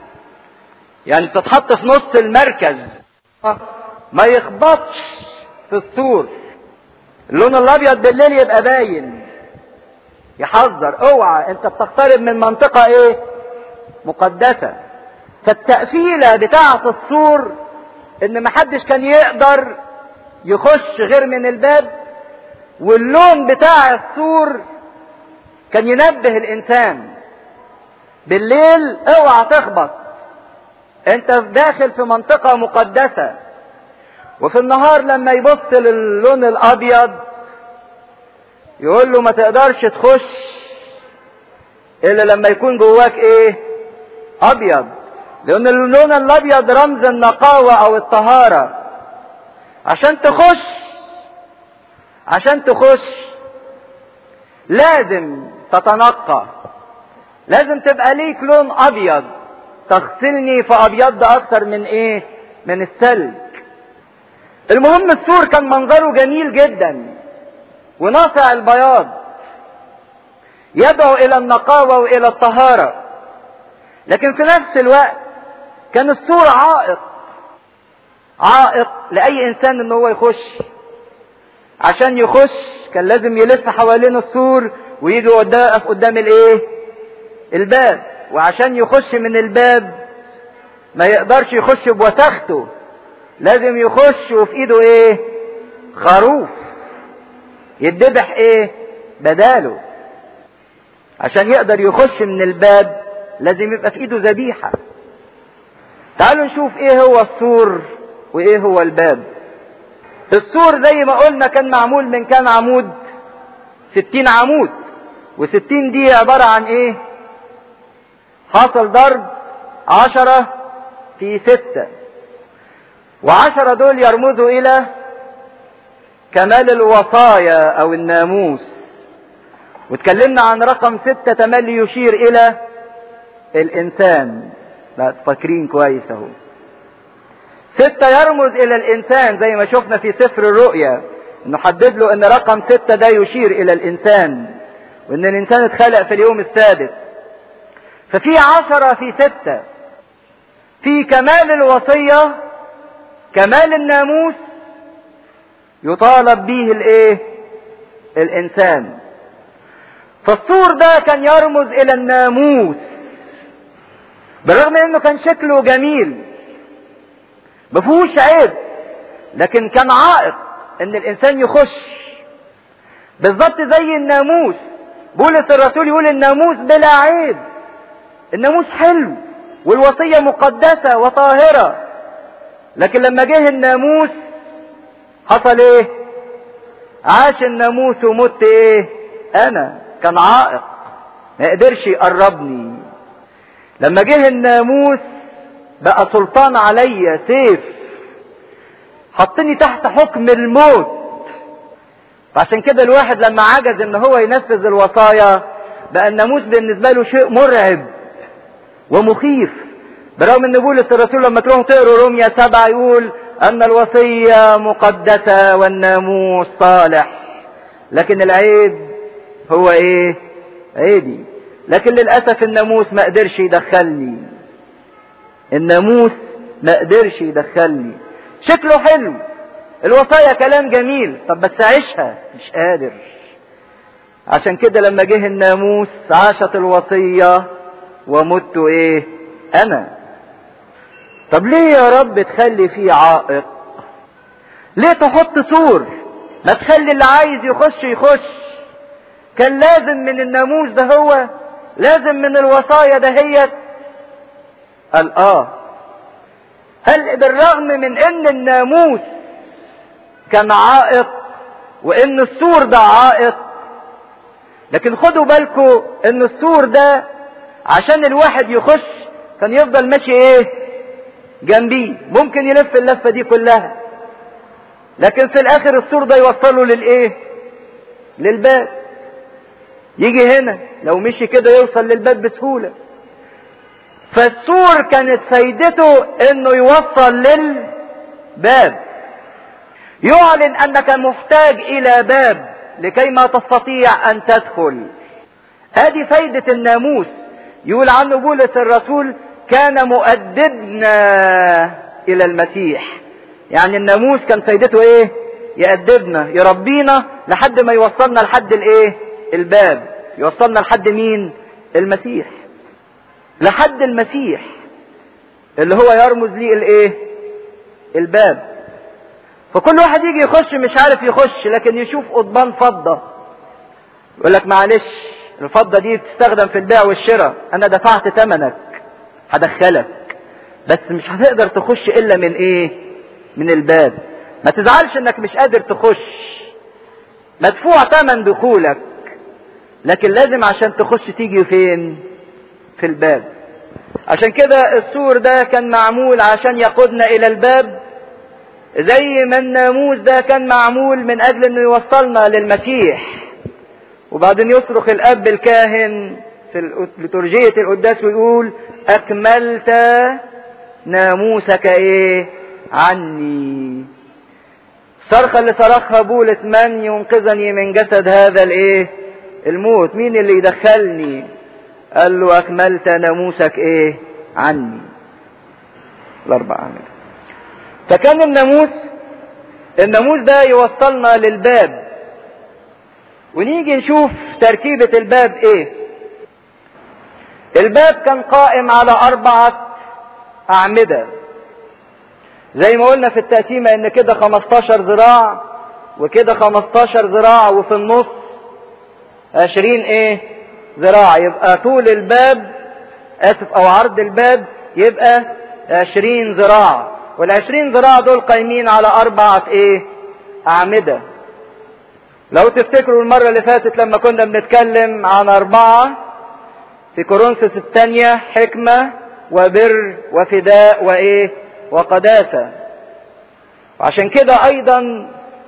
يعني بتتحط في نص المركز ما يخبطش في السور اللون الابيض بالليل يبقى باين يحذر اوعى انت بتقترب من منطقة ايه مقدسة فالتقفيلة بتاعة السور ان محدش كان يقدر يخش غير من الباب واللون بتاع السور كان ينبه الانسان بالليل اوعى تخبط انت داخل في منطقة مقدسة وفي النهار لما يبص للون الابيض يقول له ما تقدرش تخش الا لما يكون جواك ايه ابيض لان اللون الابيض رمز النقاوة او الطهارة عشان تخش عشان تخش لازم تتنقى لازم تبقى ليك لون ابيض تغسلني فابيض اكتر من ايه من الثلج المهم السور كان منظره جميل جدا وناصع البياض يدعو الى النقاوة والى الطهارة لكن في نفس الوقت كان السور عائق عائق لاي انسان ان هو يخش عشان يخش كان لازم يلف حوالين السور ويجي يقف قدام الايه الباب وعشان يخش من الباب ما يقدرش يخش بوساخته لازم يخش وفي ايده ايه خروف يتذبح ايه بداله عشان يقدر يخش من الباب لازم يبقى في ايده ذبيحه تعالوا نشوف ايه هو السور وايه هو الباب السور زي ما قلنا كان معمول من كام عمود ستين عمود وستين دي عبارة عن ايه حصل ضرب عشرة في ستة وعشرة دول يرمزوا الى كمال الوصايا او الناموس واتكلمنا عن رقم ستة تملي يشير الى الانسان لا فاكرين كويس اهو ستة يرمز الى الانسان زي ما شفنا في سفر الرؤيا انه حدد له ان رقم ستة ده يشير الى الانسان وان الانسان اتخلق في اليوم السادس ففي عشرة في ستة في كمال الوصية كمال الناموس يطالب به الايه الانسان فالسور ده كان يرمز الى الناموس بالرغم انه كان شكله جميل مفهوش عيب لكن كان عائق ان الانسان يخش بالظبط زي الناموس بولس الرسول يقول الناموس بلا عيب الناموس حلو والوصيه مقدسه وطاهره لكن لما جه الناموس حصل ايه عاش الناموس ومت ايه انا كان عائق ما قدرش يقربني لما جه الناموس بقى سلطان عليا سيف حطني تحت حكم الموت فعشان كده الواحد لما عجز ان هو ينفذ الوصايا بقى الناموس بالنسبه له شيء مرعب ومخيف برغم ان بولس الرسول لما تروحوا تقروا روميا سبعة يقول ان الوصية مقدسة والناموس صالح لكن العيب هو ايه عيبي لكن للأسف الناموس ما قدرش يدخلني الناموس ما قدرش يدخلني شكله حلو الوصايا كلام جميل طب بس اعيشها مش قادر عشان كده لما جه الناموس عاشت الوصية ومت ايه انا طب ليه يا رب تخلي فيه عائق ليه تحط سور ما تخلي اللي عايز يخش يخش كان لازم من الناموس ده هو لازم من الوصايا دهيت قال اه قال بالرغم من ان الناموس كان عائق وان السور ده عائق لكن خدوا بالكم ان السور ده عشان الواحد يخش كان يفضل ماشي ايه جنبيه ممكن يلف اللفه دي كلها لكن في الاخر السور ده يوصله للايه للباب يجي هنا لو مشي كده يوصل للباب بسهوله فالسور كانت فايدته انه يوصل للباب يعلن انك محتاج الى باب لكي ما تستطيع ان تدخل هذه فايدة الناموس يقول عنه بولس الرسول كان مؤدبنا الى المسيح يعني الناموس كان فايدته ايه يأدبنا يربينا لحد ما يوصلنا لحد الايه الباب يوصلنا لحد مين المسيح لحد المسيح اللي هو يرمز ليه الايه الباب فكل واحد يجي يخش مش عارف يخش لكن يشوف قضبان فضة يقول لك معلش الفضة دي بتستخدم في البيع والشراء انا دفعت ثمنك هدخلك بس مش هتقدر تخش الا من ايه من الباب ما تزعلش انك مش قادر تخش مدفوع ثمن دخولك لكن لازم عشان تخش تيجي فين في الباب عشان كده السور ده كان معمول عشان يقودنا الى الباب زي ما الناموس ده كان معمول من اجل انه يوصلنا للمسيح وبعدين يصرخ الاب الكاهن في لترجية القداس ويقول اكملت ناموسك ايه عني الصرخة اللي صرخها بولس من ينقذني من جسد هذا الايه الموت مين اللي يدخلني قال له اكملت ناموسك ايه عني الاربع عامل فكان الناموس الناموس ده يوصلنا للباب ونيجي نشوف تركيبة الباب ايه الباب كان قائم على اربعة اعمدة زي ما قلنا في التقسيمة ان كده 15 ذراع وكده 15 ذراع وفي النص 20 ايه ذراع يبقى طول الباب اسف او عرض الباب يبقى 20 ذراع والعشرين ذراع دول قايمين على أربعة إيه؟ أعمدة. لو تفتكروا المرة اللي فاتت لما كنا بنتكلم عن أربعة في كورنثوس الثانية حكمة وبر وفداء وإيه؟ وقداسة. وعشان كده أيضا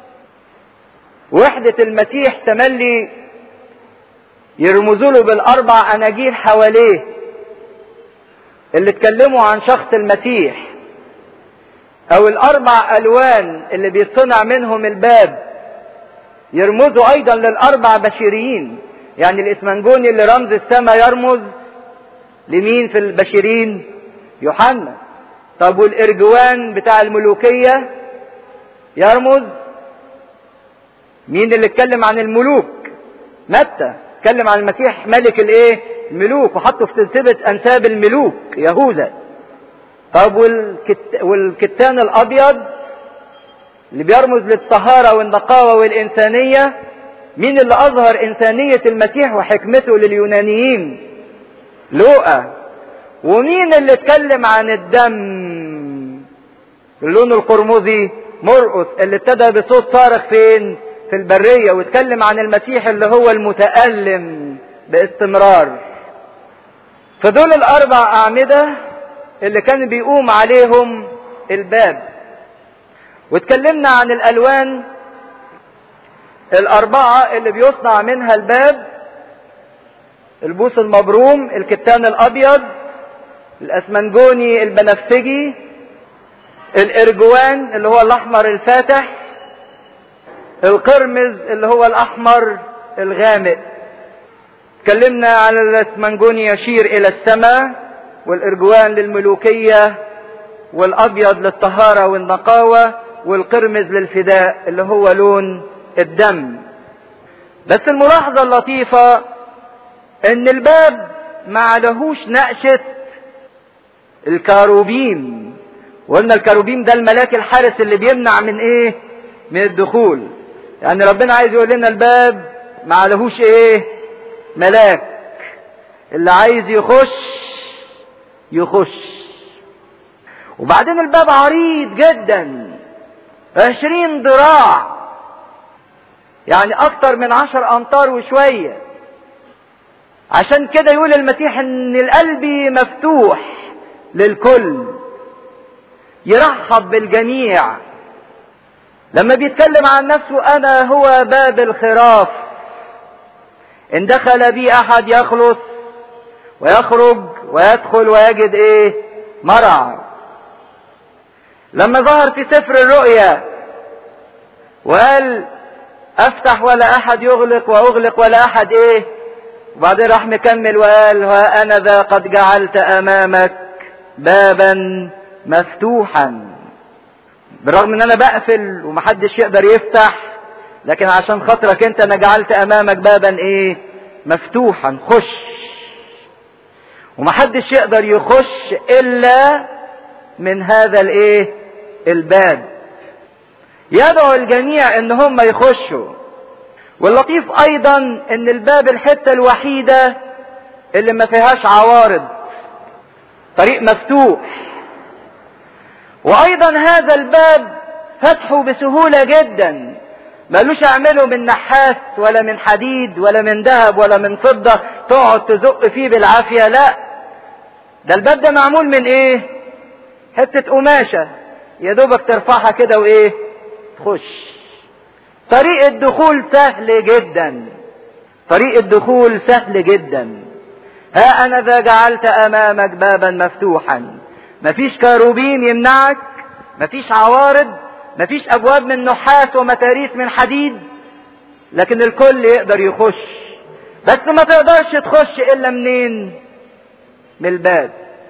وحدة المسيح تملي يرمزوا له بالأربع أناجيل حواليه اللي اتكلموا عن شخص المسيح او الاربع الوان اللي بيصنع منهم الباب يرمزوا ايضا للاربع بشريين يعني الاسمنجوني اللي رمز السماء يرمز لمين في البشرين يوحنا طب والارجوان بتاع الملوكية يرمز مين اللي اتكلم عن الملوك متى اتكلم عن المسيح ملك الايه الملوك وحطه في سلسلة انساب الملوك يهوذا طب والكت... والكتان الابيض اللي بيرمز للطهارة والنقاوة والانسانية مين اللي اظهر انسانية المسيح وحكمته لليونانيين لوقا ومين اللي اتكلم عن الدم اللون القرمزي مرقس اللي ابتدى بصوت صارخ فين في البرية واتكلم عن المسيح اللي هو المتألم باستمرار فدول الاربع اعمدة اللي كان بيقوم عليهم الباب واتكلمنا عن الالوان الاربعة اللي بيصنع منها الباب البوس المبروم الكتان الابيض الاسمنجوني البنفسجي الارجوان اللي هو الاحمر الفاتح القرمز اللي هو الاحمر الغامق اتكلمنا على الاسمنجون يشير الى السماء والارجوان للملوكية والابيض للطهارة والنقاوة والقرمز للفداء اللي هو لون الدم بس الملاحظة اللطيفة ان الباب ما عليهوش نقشة الكاروبيم وقلنا الكاروبيم ده الملاك الحارس اللي بيمنع من ايه من الدخول يعني ربنا عايز يقول لنا الباب ما عليهوش ايه ملاك اللي عايز يخش يخش وبعدين الباب عريض جدا عشرين ذراع يعني اكتر من عشر امتار وشوية عشان كده يقول المسيح ان القلب مفتوح للكل يرحب بالجميع لما بيتكلم عن نفسه انا هو باب الخراف ان دخل بي احد يخلص ويخرج ويدخل ويجد ايه مرعى لما ظهر في سفر الرؤيا وقال افتح ولا احد يغلق واغلق ولا احد ايه وبعدين راح مكمل وقال ها انا ذا قد جعلت امامك بابا مفتوحا بالرغم ان انا بقفل ومحدش يقدر يفتح لكن عشان خاطرك انت انا جعلت امامك بابا ايه مفتوحا خش ومحدش يقدر يخش الا من هذا الايه الباب يدعو الجميع ان هم يخشوا واللطيف ايضا ان الباب الحته الوحيده اللي ما فيهاش عوارض طريق مفتوح وايضا هذا الباب فتحه بسهوله جدا مالوش اعمله من نحاس ولا من حديد ولا من ذهب ولا من فضه تقعد تزق فيه بالعافيه لا ده الباب ده معمول من ايه حته قماشه يا دوبك ترفعها كده وايه تخش طريق الدخول سهل جدا طريق الدخول سهل جدا ها انا ذا جعلت امامك بابا مفتوحا مفيش كاروبين يمنعك مفيش عوارض مفيش ابواب من نحاس ومتاريس من حديد لكن الكل يقدر يخش بس ما تقدرش تخش الا منين من الباب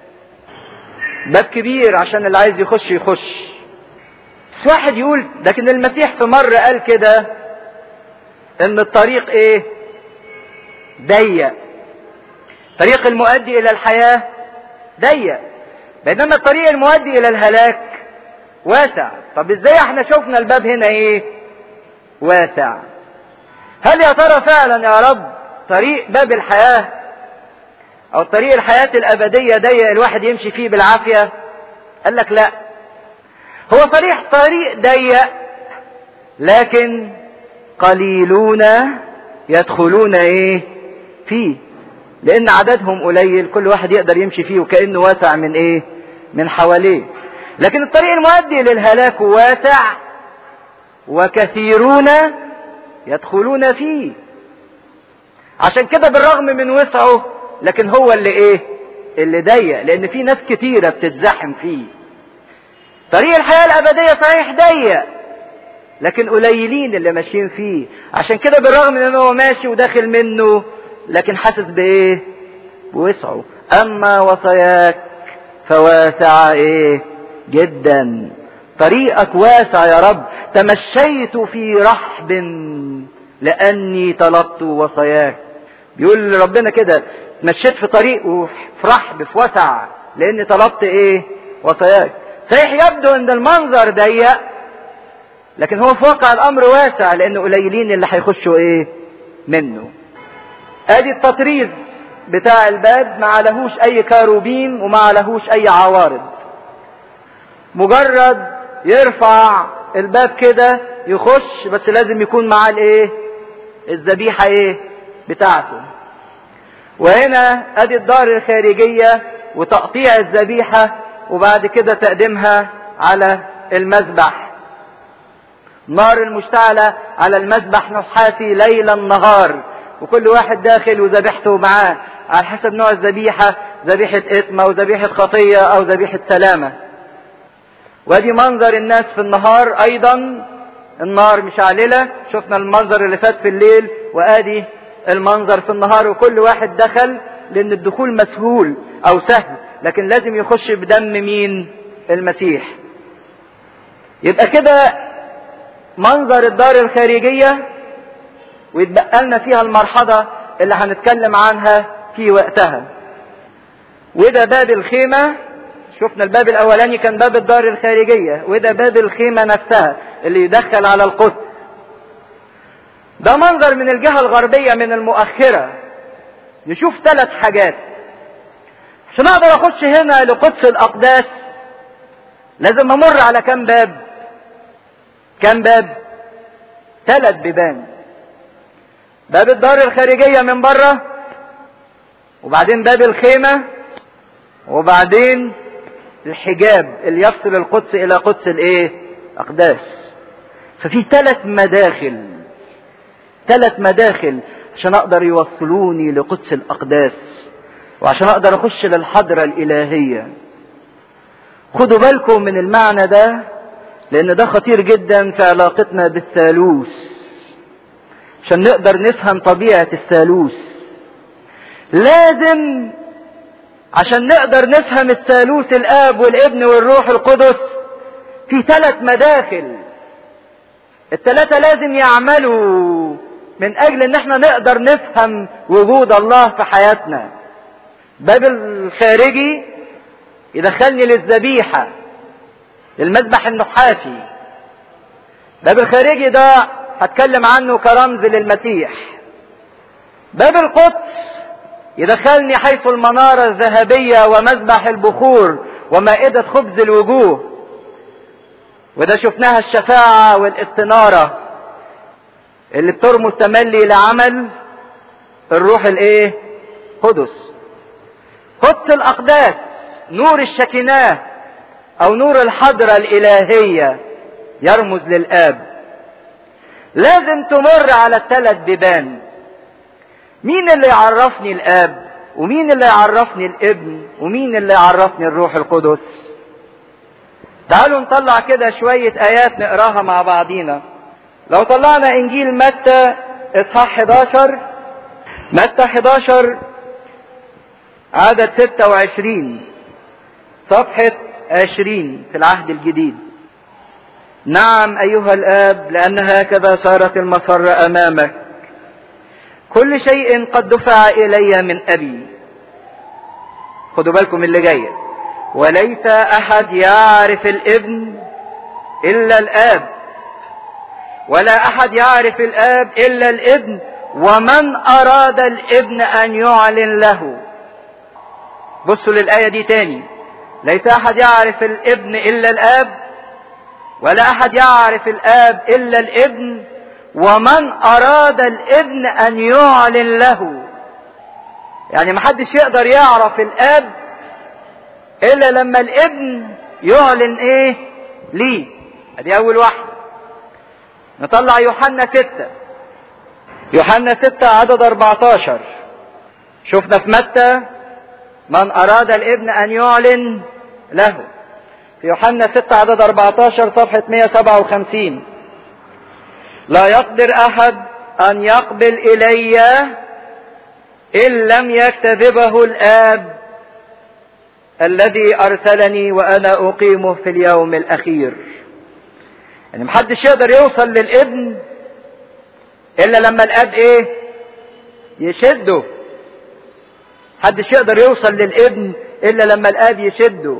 باب كبير عشان اللي عايز يخش يخش بس واحد يقول لكن المسيح في مرة قال كده ان الطريق ايه ضيق طريق المؤدي الى الحياة ضيق بينما الطريق المؤدي الى الهلاك واسع طب ازاي احنا شفنا الباب هنا ايه واسع هل يا ترى فعلا يا رب طريق باب الحياة او طريق الحياة الابدية ضيق الواحد يمشي فيه بالعافية قال لك لا هو صريح طريق ضيق لكن قليلون يدخلون ايه فيه لان عددهم قليل كل واحد يقدر يمشي فيه وكانه واسع من ايه من حواليه لكن الطريق المؤدي للهلاك واسع وكثيرون يدخلون فيه عشان كده بالرغم من وسعه لكن هو اللي ايه اللي ضيق لان في ناس كتيره بتتزحم فيه طريق الحياه الابديه صحيح ضيق لكن قليلين اللي ماشيين فيه عشان كده بالرغم من ان هو ماشي وداخل منه لكن حاسس بايه بوسعه اما وصاياك فواسعة ايه جدا طريقك واسع يا رب تمشيت في رحب لاني طلبت وصاياك بيقول ربنا كده مشيت في طريق وفي رحب في وسع لاني طلبت ايه وصاياك صحيح يبدو ان المنظر ضيق لكن هو في واقع الامر واسع لان قليلين اللي هيخشوا ايه منه ادي التطريز بتاع الباب ما عليهوش اي كاروبين وما عليهوش اي عوارض مجرد يرفع الباب كده يخش بس لازم يكون معاه الايه الذبيحة ايه بتاعته وهنا ادي الدار الخارجية وتقطيع الذبيحة وبعد كده تقديمها على المذبح نار المشتعلة على المذبح نحاسي ليلا نهار وكل واحد داخل وذبيحته معاه على حسب نوع الذبيحة ذبيحة إثم أو ذبيحة خطية أو ذبيحة سلامة وادي منظر الناس في النهار أيضا النار مشعللة شفنا المنظر اللي فات في الليل وادي المنظر في النهار وكل واحد دخل لان الدخول مسهول او سهل لكن لازم يخش بدم مين المسيح يبقى كده منظر الدار الخارجية ويتبقى لنا فيها المرحلة اللي هنتكلم عنها في وقتها وده باب الخيمة شفنا الباب الاولاني كان باب الدار الخارجية وده باب الخيمة نفسها اللي يدخل على القدس ده منظر من الجهة الغربية من المؤخرة نشوف ثلاث حاجات عشان اقدر اخش هنا لقدس الاقداس لازم امر على كام باب كام باب ثلاث بيبان باب الدار الخارجية من بره وبعدين باب الخيمة وبعدين الحجاب اللي يفصل القدس الى قدس الايه اقداس ففي ثلاث مداخل ثلاث مداخل عشان اقدر يوصلوني لقدس الاقداس وعشان اقدر اخش للحضرة الالهية خدوا بالكم من المعنى ده لان ده خطير جدا في علاقتنا بالثالوث عشان نقدر نفهم طبيعة الثالوث لازم عشان نقدر نفهم الثالوث الاب والابن والروح القدس في ثلاث مداخل الثلاثة لازم يعملوا من اجل ان احنا نقدر نفهم وجود الله في حياتنا باب الخارجي يدخلني للذبيحة للمذبح النحاسي باب الخارجي ده هتكلم عنه كرمز للمسيح باب القدس يدخلني حيث المنارة الذهبية ومذبح البخور ومائدة خبز الوجوه وده شفناها الشفاعة والاستنارة اللي بترمز تملي لعمل الروح الايه قدس قدس الاقداس نور الشكناه او نور الحضرة الالهية يرمز للاب لازم تمر على الثلاث بيبان مين اللي يعرفني الاب ومين اللي يعرفني الابن ومين اللي يعرفني الروح القدس تعالوا نطلع كده شوية ايات نقراها مع بعضينا لو طلعنا انجيل متى اصحاح 11 متى 11 عدد 26 صفحة 20 في العهد الجديد نعم ايها الاب لان هكذا صارت المسر امامك كل شيء قد دفع الي من ابي خدوا بالكم من اللي جاي وليس احد يعرف الابن الا الاب ولا احد يعرف الاب الا الابن ومن اراد الابن ان يعلن له بصوا للايه دي تاني ليس احد يعرف الابن الا الاب ولا احد يعرف الاب الا الابن ومن اراد الابن ان يعلن له يعني محدش يقدر يعرف الاب الا لما الابن يعلن ايه ليه ادي اول واحده نطلع يوحنا ستة يوحنا ستة عدد 14 شفنا في متى من اراد الابن ان يعلن له في يوحنا 6 عدد 14 صفحة 157 لا يقدر احد ان يقبل الي ان لم يكتذبه الاب الذي ارسلني وانا اقيمه في اليوم الاخير يعني محدش يقدر يوصل للابن الا لما الاب ايه يشده محدش يقدر يوصل للابن الا لما الاب يشده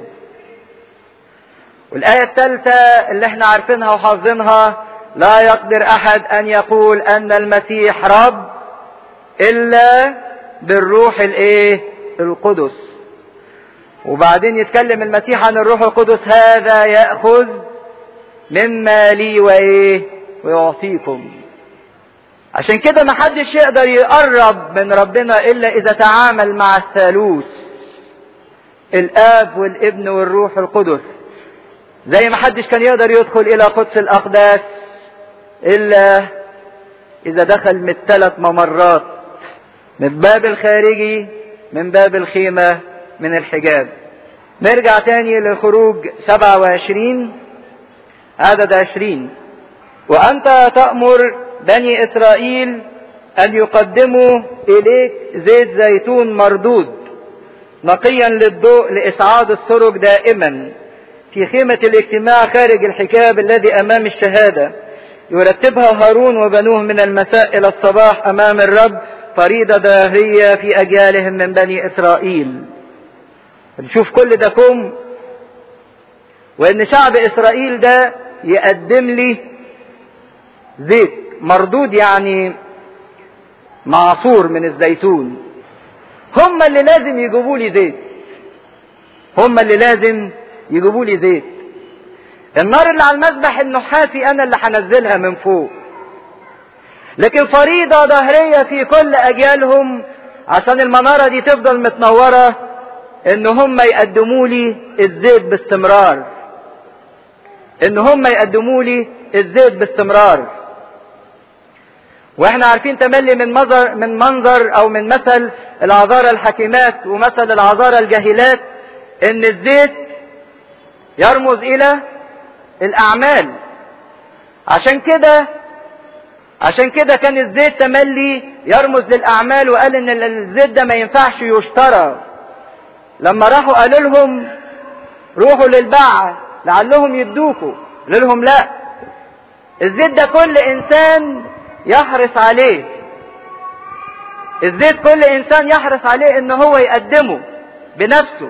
والآية الثالثة اللي احنا عارفينها وحافظينها لا يقدر أحد أن يقول أن المسيح رب إلا بالروح الإيه؟ القدس. وبعدين يتكلم المسيح عن الروح القدس هذا يأخذ مما لي وإيه؟ ويعطيكم. عشان كده ما حدش يقدر يقرب من ربنا إلا إذا تعامل مع الثالوث. الآب والابن والروح القدس. زي ما حدش كان يقدر يدخل الى قدس الاقداس الا اذا دخل من ثلاث ممرات من الباب الخارجي من باب الخيمة من الحجاب نرجع تاني لخروج 27 عدد 20 وأنت تأمر بني إسرائيل أن يقدموا إليك زيت زيتون مردود نقيا للضوء لإسعاد السرج دائما في خيمة الاجتماع خارج الحجاب الذي أمام الشهادة يرتبها هارون وبنوه من المساء إلى الصباح أمام الرب فريضة داهية في أجيالهم من بني إسرائيل نشوف كل ده كم وإن شعب إسرائيل ده يقدم لي زيت مردود يعني معصور من الزيتون هم اللي لازم يجيبوا لي زيت هم اللي لازم يجيبوا لي زيت النار اللي على المذبح النحاسي انا اللي هنزلها من فوق لكن فريضة ظهرية في كل اجيالهم عشان المنارة دي تفضل متنورة ان هم يقدموا لي الزيت باستمرار ان هم يقدموا لي الزيت باستمرار واحنا عارفين تملي من منظر من منظر او من مثل العذارى الحكيمات ومثل العذارى الجاهلات ان الزيت يرمز الى الاعمال عشان كده عشان كده كان الزيت تملي يرمز للاعمال وقال ان الزيت ده ما ينفعش يشترى لما راحوا قالوا لهم روحوا للباعة لعلهم يدوكوا قالوا لهم لا الزيت ده كل انسان يحرص عليه الزيت كل انسان يحرص عليه ان هو يقدمه بنفسه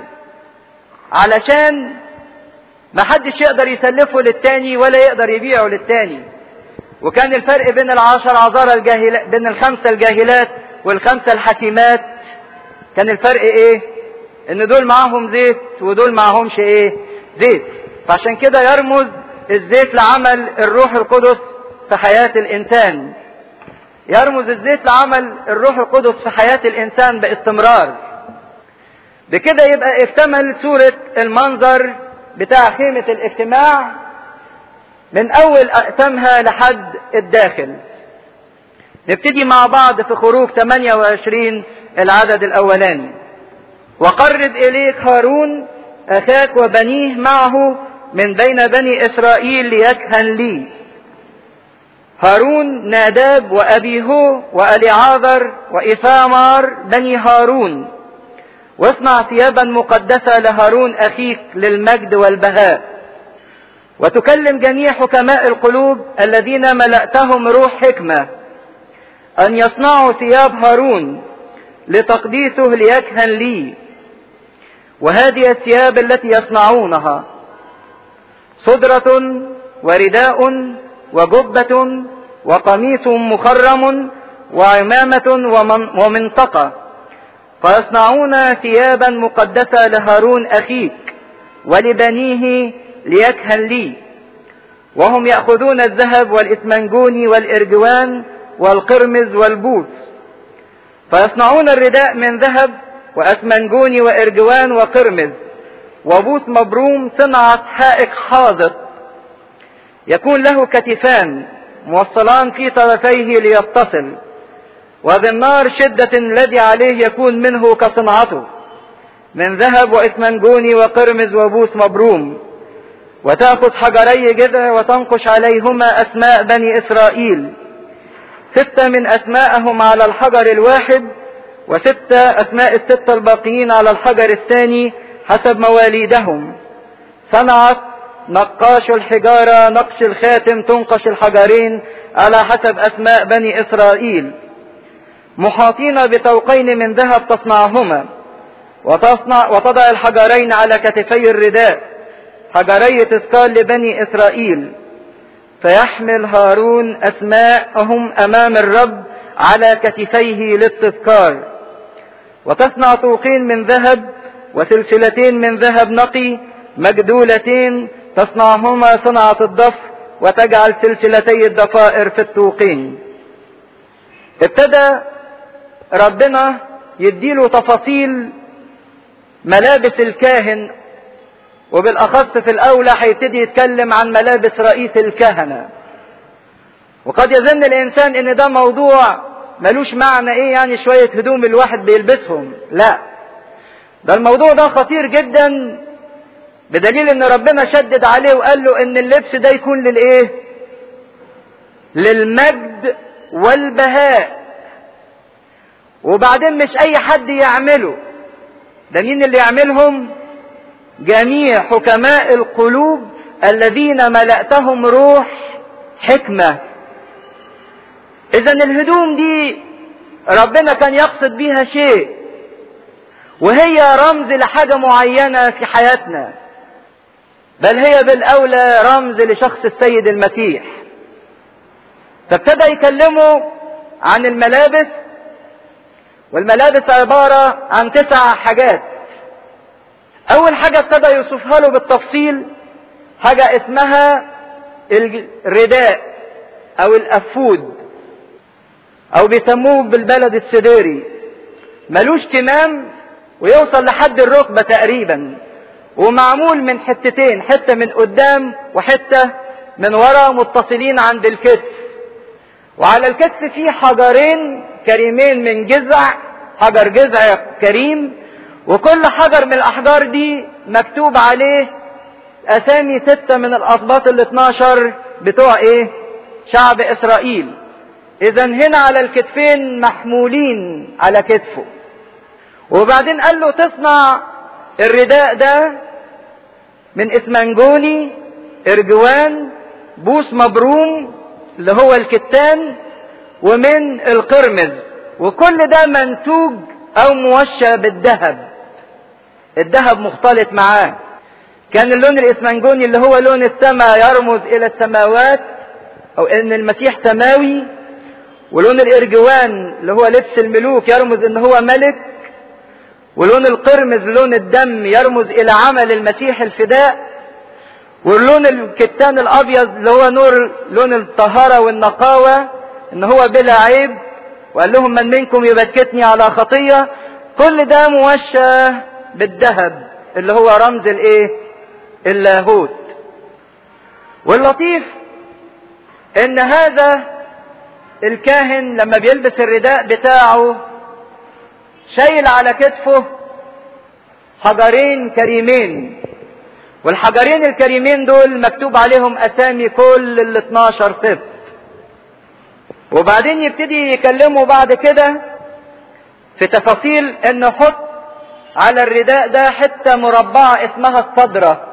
علشان ما حدش يقدر يسلفه للتاني ولا يقدر يبيعه للتاني وكان الفرق بين العشر عذارى الجاهلات بين الخمسة الجاهلات والخمسة الحكيمات كان الفرق ايه ان دول معاهم زيت ودول معاهمش ايه زيت فعشان كده يرمز الزيت لعمل الروح القدس في حياة الانسان يرمز الزيت لعمل الروح القدس في حياة الانسان باستمرار بكده يبقى اكتمل صورة المنظر بتاع خيمة الاجتماع من اول اقسامها لحد الداخل نبتدي مع بعض في خروج 28 العدد الاولاني وقرب اليك هارون اخاك وبنيه معه من بين بني اسرائيل ليكهن لي هارون ناداب وابيهو واليعاذر واثامار بني هارون واصنع ثيابا مقدسة لهارون أخيك للمجد والبهاء وتكلم جميع حكماء القلوب الذين ملأتهم روح حكمة أن يصنعوا ثياب هارون لتقديسه ليكهن لي وهذه الثياب التي يصنعونها صدرة ورداء وجبة وقميص مخرم وعمامة ومنطقة فيصنعون ثيابا مقدسة لهارون أخيك ولبنيه ليكهن لي وهم يأخذون الذهب والإسمنجوني والإرجوان والقرمز والبوس فيصنعون الرداء من ذهب وأسمنجوني وإرجوان وقرمز وبوس مبروم صنعة حائك حاضط يكون له كتفان موصلان في طرفيه ليتصل وبالنار شدة الذي عليه يكون منه كصنعته من ذهب وإسمنجوني وقرمز وبوس مبروم وتأخذ حجري جذع وتنقش عليهما أسماء بني إسرائيل ستة من أسماءهم على الحجر الواحد وستة أسماء الستة الباقيين على الحجر الثاني حسب مواليدهم صنعت نقاش الحجارة نقش الخاتم تنقش الحجرين على حسب أسماء بني إسرائيل محاطين بطوقين من ذهب تصنعهما وتصنع وتضع الحجرين على كتفي الرداء حجري تذكار لبني إسرائيل فيحمل هارون أسماءهم أمام الرب على كتفيه للتذكار وتصنع طوقين من ذهب وسلسلتين من ذهب نقي مجدولتين تصنعهما صنعة الضف وتجعل سلسلتي الضفائر في الطوقين ابتدى ربنا يديله تفاصيل ملابس الكاهن وبالاخص في الاولى هيبتدي يتكلم عن ملابس رئيس الكهنه وقد يظن الانسان ان ده موضوع ملوش معنى ايه يعني شويه هدوم الواحد بيلبسهم لا ده الموضوع ده خطير جدا بدليل ان ربنا شدد عليه وقال له ان اللبس ده يكون للايه للمجد والبهاء وبعدين مش اي حد يعمله ده مين اللي يعملهم جميع حكماء القلوب الذين ملأتهم روح حكمة اذا الهدوم دي ربنا كان يقصد بيها شيء وهي رمز لحاجة معينة في حياتنا بل هي بالاولى رمز لشخص السيد المسيح فابتدى يكلمه عن الملابس والملابس عبارة عن تسع حاجات اول حاجة ابتدى يوصفها له بالتفصيل حاجة اسمها الرداء او الافود او بيسموه بالبلد السديري ملوش كمام ويوصل لحد الركبة تقريبا ومعمول من حتتين حتة من قدام وحتة من ورا متصلين عند الكتف وعلى الكتف فيه حجرين كريمين من جذع حجر جذع كريم وكل حجر من الاحجار دي مكتوب عليه اسامي ستة من الاسباط ال 12 بتوع ايه شعب اسرائيل اذا هنا على الكتفين محمولين على كتفه وبعدين قال له تصنع الرداء ده من اسمنجوني ارجوان بوس مبروم اللي هو الكتان ومن القرمز وكل ده منتوج او موشى بالذهب الذهب مختلط معاه كان اللون الاسمنجوني اللي هو لون السماء يرمز الى السماوات او ان المسيح سماوي ولون الارجوان اللي هو لبس الملوك يرمز ان هو ملك ولون القرمز لون الدم يرمز الى عمل المسيح الفداء واللون الكتان الابيض اللي هو نور لون الطهارة والنقاوة ان هو بلا عيب وقال لهم من منكم يبكتني على خطية كل ده موشى بالذهب اللي هو رمز الايه اللاهوت واللطيف ان هذا الكاهن لما بيلبس الرداء بتاعه شايل على كتفه حجرين كريمين والحجرين الكريمين دول مكتوب عليهم اسامي كل ال 12 سبت وبعدين يبتدي يكلموا بعد كده في تفاصيل انه حط على الرداء ده حته مربعه اسمها الصدره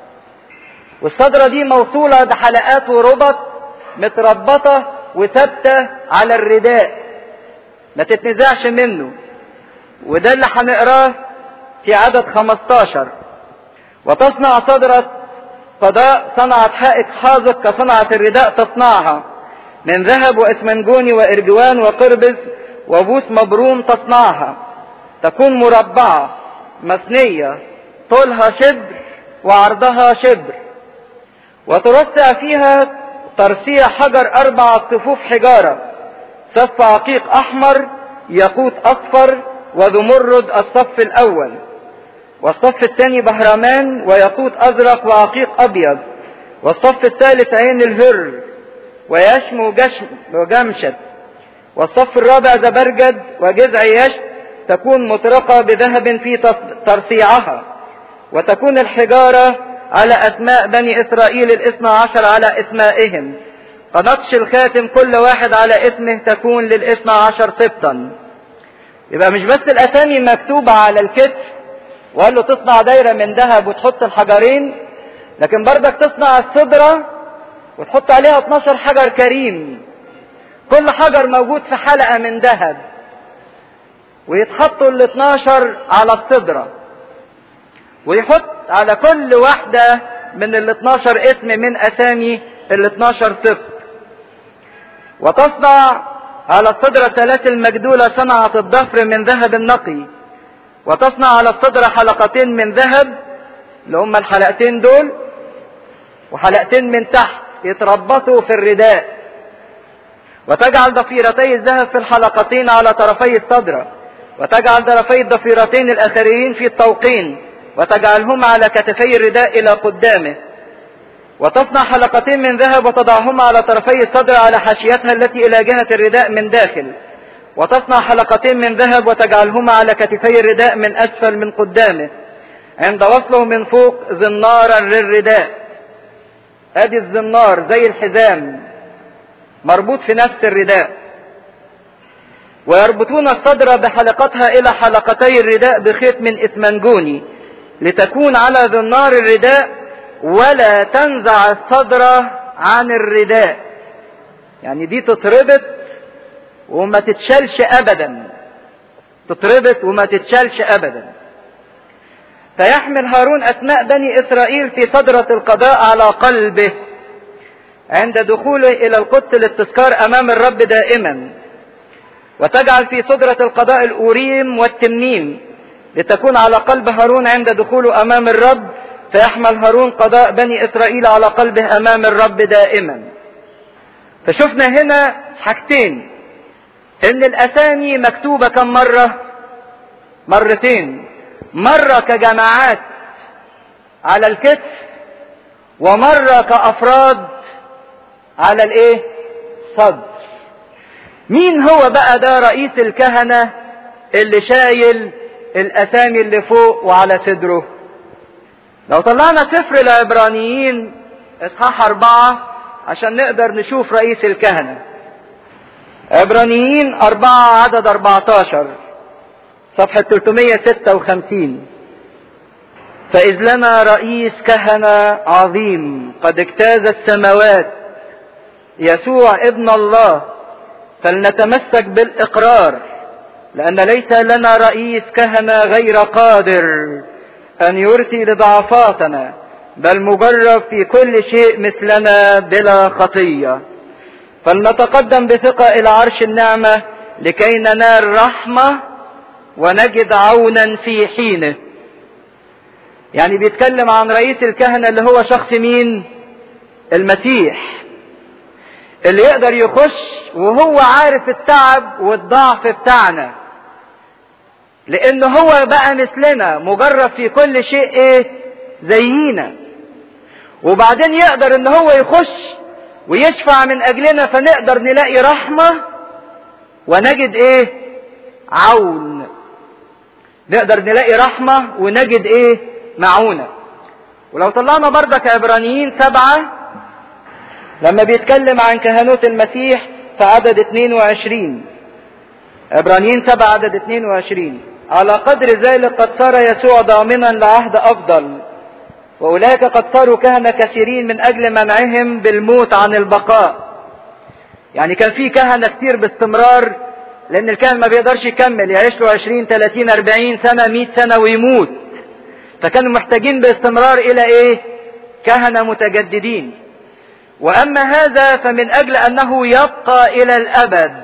والصدره دي موصوله بحلقات وربط متربطه وثابته على الرداء ما تتنزعش منه وده اللي هنقراه في عدد 15 وتصنع صدرة قضاء صنعت حائط حاذق كصنعة الرداء تصنعها من ذهب واسمنجوني وارجوان وقربز وبوس مبروم تصنعها تكون مربعة مثنية طولها شبر وعرضها شبر وترصع فيها ترصيع حجر أربعة صفوف حجارة صف عقيق أحمر ياقوت أصفر وزمرد الصف الأول والصف الثاني بهرمان وياقوت أزرق وعقيق أبيض والصف الثالث عين الهر ويشمو جشم وجمشت والصف الرابع زبرجد وجذع يشت تكون مطرقة بذهب في ترصيعها وتكون الحجارة على أسماء بني إسرائيل الاثنى عشر على أسمائهم فنقش الخاتم كل واحد على اسمه تكون للاثنى عشر سبطا يبقى مش بس الأسامي مكتوبة على الكتف وقال له تصنع دايرة من ذهب وتحط الحجرين لكن برضك تصنع الصدرة وتحط عليها 12 حجر كريم كل حجر موجود في حلقة من ذهب ويتحطوا ال 12 على الصدرة ويحط على كل واحدة من ال 12 اسم من أسامي ال 12 سبط وتصنع على الصدرة سلاسل مجدولة صنعت الضفر من ذهب نقي وتصنع على الصدر حلقتين من ذهب اللي هم الحلقتين دول وحلقتين من تحت يتربطوا في الرداء وتجعل ضفيرتي الذهب في الحلقتين على طرفي الصدر وتجعل طرفي الضفيرتين الاخرين في الطوقين وتجعلهما على كتفي الرداء الى قدامه وتصنع حلقتين من ذهب وتضعهما على طرفي الصدر على حاشيتها التي الى جهة الرداء من داخل وتصنع حلقتين من ذهب وتجعلهما على كتفي الرداء من اسفل من قدامه عند وصله من فوق زنارا للرداء ادي الزنار زي الحزام مربوط في نفس الرداء ويربطون الصدر بحلقتها الى حلقتي الرداء بخيط من اسمنجوني لتكون على ذنار الرداء ولا تنزع الصدر عن الرداء يعني دي تتربط وما تتشالش ابدا تتربط وما تتشالش ابدا فيحمل هارون اسماء بني اسرائيل في صدرة القضاء على قلبه عند دخوله الى القدس للتذكار امام الرب دائما وتجعل في صدرة القضاء الأوريم والتمنيم لتكون على قلب هارون عند دخوله أمام الرب فيحمل هارون قضاء بني إسرائيل على قلبه أمام الرب دائما فشفنا هنا حاجتين إن الأسامي مكتوبة كم مرة مرتين مرة كجماعات على الكتف ومرة كأفراد على الايه صدر مين هو بقى ده رئيس الكهنة اللي شايل الاسامي اللي فوق وعلى صدره لو طلعنا سفر العبرانيين اصحاح اربعة عشان نقدر نشوف رئيس الكهنة عبرانيين اربعة عدد اربعتاشر صفحة 356 فإذ لنا رئيس كهنة عظيم قد اجتاز السماوات يسوع ابن الله فلنتمسك بالإقرار لأن ليس لنا رئيس كهنة غير قادر أن يرثي لضعفاتنا بل مجرب في كل شيء مثلنا بلا خطية فلنتقدم بثقة إلى عرش النعمة لكي ننال رحمة ونجد عونا في حينه يعني بيتكلم عن رئيس الكهنة اللي هو شخص مين المسيح اللي يقدر يخش وهو عارف التعب والضعف بتاعنا لانه هو بقى مثلنا مجرب في كل شيء ايه زينا وبعدين يقدر ان هو يخش ويشفع من اجلنا فنقدر نلاقي رحمة ونجد ايه عون نقدر نلاقي رحمة ونجد ايه معونة ولو طلعنا بردك عبرانيين سبعة لما بيتكلم عن كهنوت المسيح في عدد 22 عبرانيين 7 عدد 22 على قدر ذلك قد صار يسوع ضامنا لعهد افضل واولئك قد صاروا كهنه كثيرين من اجل منعهم بالموت عن البقاء يعني كان في كهنه كتير باستمرار لان الكاهن ما بيقدرش يكمل يعيش له 20 30 40 سنه 100 سنه ويموت فكانوا محتاجين باستمرار الى ايه كهنه متجددين واما هذا فمن اجل انه يبقى الى الابد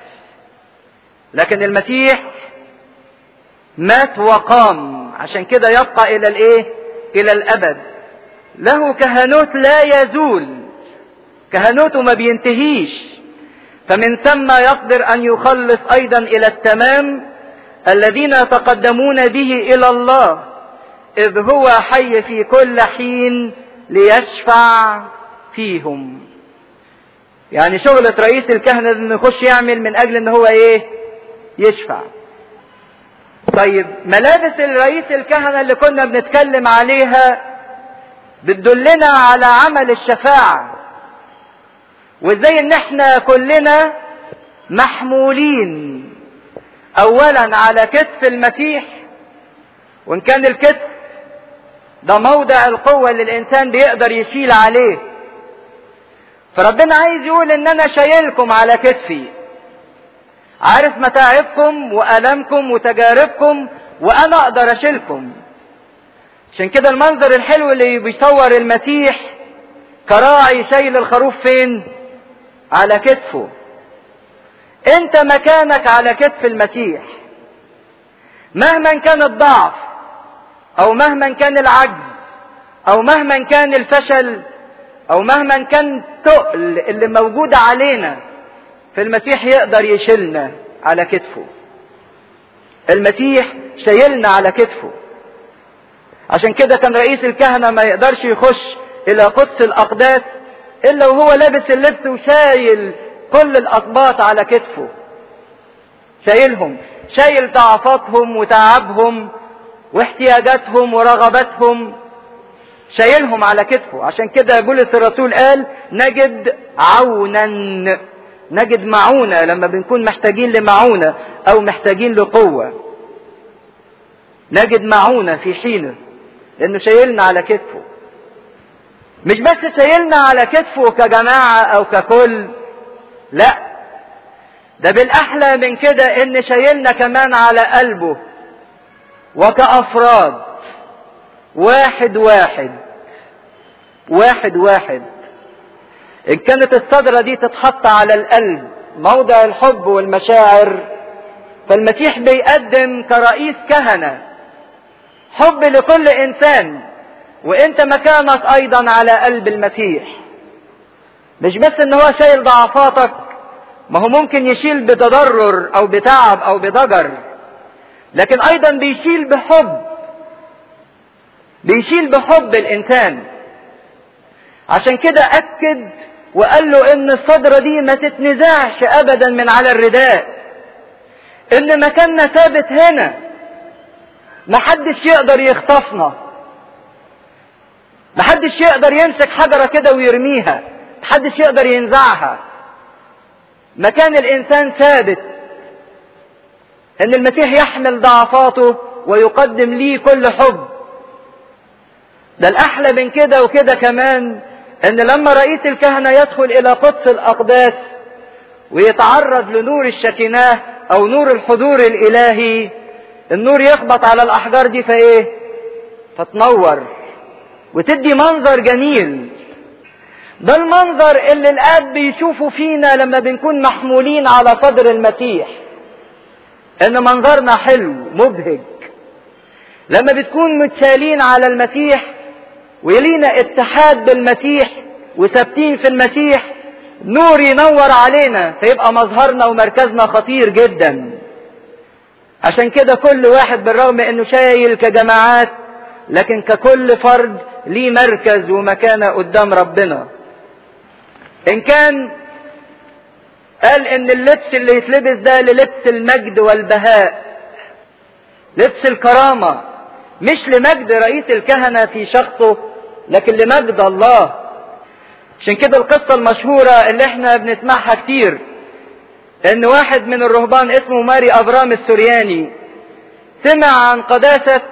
لكن المسيح مات وقام عشان كده يبقى الى الايه الى الابد له كهنوت لا يزول كهنوته ما بينتهيش فمن ثم يقدر ان يخلص ايضا الى التمام الذين يتقدمون به الى الله اذ هو حي في كل حين ليشفع فيهم يعني شغلة رئيس الكهنة انه يخش يعمل من اجل ان هو ايه يشفع طيب ملابس الرئيس الكهنة اللي كنا بنتكلم عليها بتدلنا على عمل الشفاعة وازاي ان احنا كلنا محمولين اولا على كتف المسيح وان كان الكتف ده موضع القوة اللي الانسان بيقدر يشيل عليه فربنا عايز يقول ان انا شايلكم على كتفي عارف متاعبكم والامكم وتجاربكم وانا اقدر اشيلكم عشان كده المنظر الحلو اللي بيصور المسيح كراعي شايل الخروف فين على كتفه انت مكانك على كتف المسيح مهما كان الضعف او مهما كان العجز او مهما كان الفشل او مهما كان تقل اللي موجود علينا في المسيح يقدر يشيلنا على كتفه المسيح شايلنا على كتفه عشان كده كان رئيس الكهنة ما يقدرش يخش الى قدس الاقداس الا وهو لابس اللبس وشايل كل الاقباط على كتفه شايلهم شايل ضعفاتهم وتعبهم واحتياجاتهم ورغباتهم شايلهم على كتفه عشان كده بولس الرسول قال نجد عونا نجد معونة لما بنكون محتاجين لمعونة او محتاجين لقوة نجد معونة في حينه لانه شايلنا على كتفه مش بس شايلنا على كتفه كجماعة او ككل لا ده بالاحلى من كده ان شايلنا كمان على قلبه وكافراد واحد واحد واحد واحد ان كانت الصدرة دي تتحط على القلب موضع الحب والمشاعر فالمسيح بيقدم كرئيس كهنة حب لكل انسان وانت مكانك ايضا على قلب المسيح مش بس ان هو شايل ضعفاتك ما هو ممكن يشيل بتضرر او بتعب او بضجر لكن ايضا بيشيل بحب بيشيل بحب الانسان عشان كده اكد وقال له ان الصدرة دي ما تتنزعش ابدا من على الرداء ان مكاننا ثابت هنا محدش يقدر يخطفنا محدش يقدر يمسك حجرة كده ويرميها محدش يقدر ينزعها مكان الانسان ثابت ان المسيح يحمل ضعفاته ويقدم ليه كل حب ده الاحلى من كده وكده كمان ان لما رئيس الكهنة يدخل الى قدس الاقداس ويتعرض لنور الشكناه او نور الحضور الالهي النور يخبط على الاحجار دي فايه فتنور وتدي منظر جميل ده المنظر اللي الاب بيشوفه فينا لما بنكون محمولين على صدر المسيح ان منظرنا حلو مبهج لما بتكون متشالين على المسيح ولينا اتحاد بالمسيح وثابتين في المسيح نور ينور علينا فيبقى مظهرنا ومركزنا خطير جدا عشان كده كل واحد بالرغم انه شايل كجماعات لكن ككل فرد ليه مركز ومكانه قدام ربنا ان كان قال ان اللبس اللي يتلبس ده للبس المجد والبهاء لبس الكرامة مش لمجد رئيس الكهنة في شخصه لكن لمجد الله عشان كده القصة المشهورة اللي احنا بنسمعها كتير ان واحد من الرهبان اسمه ماري ابرام السورياني سمع عن قداسة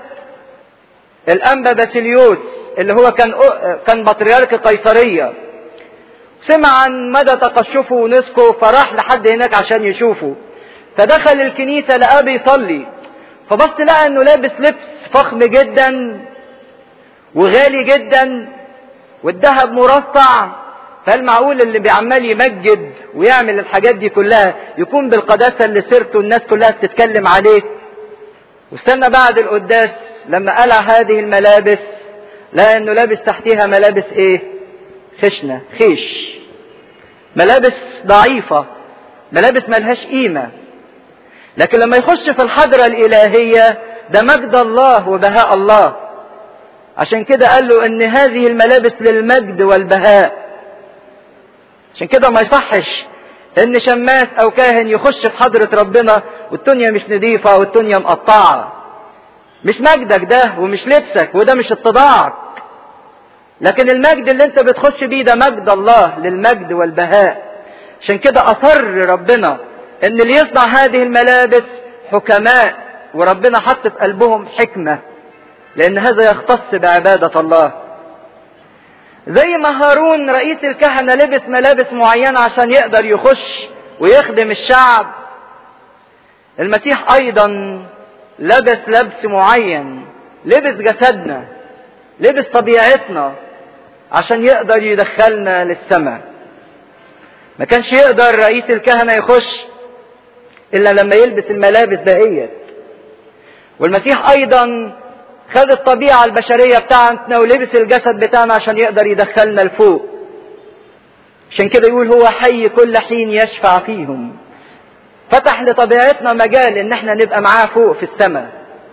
الانبا باسيليوس اللي هو كان كان بطريرك قيصريه سمع عن مدى تقشفه ونسكه فراح لحد هناك عشان يشوفه فدخل الكنيسة لقاه بيصلي فبص لقى انه لابس لبس فخم جدا وغالي جدا والذهب مرصع فهل معقول اللي بيعمال يمجد ويعمل الحاجات دي كلها يكون بالقداسة اللي سيرته الناس كلها بتتكلم عليه واستنى بعد القداس لما قلع هذه الملابس لقى انه لابس تحتها ملابس ايه خشنة خيش ملابس ضعيفة ملابس ملهاش قيمة لكن لما يخش في الحضرة الإلهية ده مجد الله وبهاء الله عشان كده قال له ان هذه الملابس للمجد والبهاء عشان كده ما يصحش ان شماس او كاهن يخش في حضرة ربنا والدنيا مش نظيفة والدنيا مقطعة مش مجدك ده ومش لبسك وده مش اتضاعك لكن المجد اللي انت بتخش بيه ده مجد الله للمجد والبهاء عشان كده اصر ربنا ان اللي يصنع هذه الملابس حكماء وربنا حط في قلبهم حكمة لان هذا يختص بعبادة الله زي ما هارون رئيس الكهنة لبس ملابس معينة عشان يقدر يخش ويخدم الشعب المسيح ايضا لبس لبس معين لبس جسدنا لبس طبيعتنا عشان يقدر يدخلنا للسماء ما كانش يقدر رئيس الكهنة يخش الا لما يلبس الملابس دهيت والمسيح ايضا خد الطبيعة البشرية بتاعتنا ولبس الجسد بتاعنا عشان يقدر يدخلنا لفوق عشان كده يقول هو حي كل حين يشفع فيهم فتح لطبيعتنا مجال ان احنا نبقى معاه فوق في السماء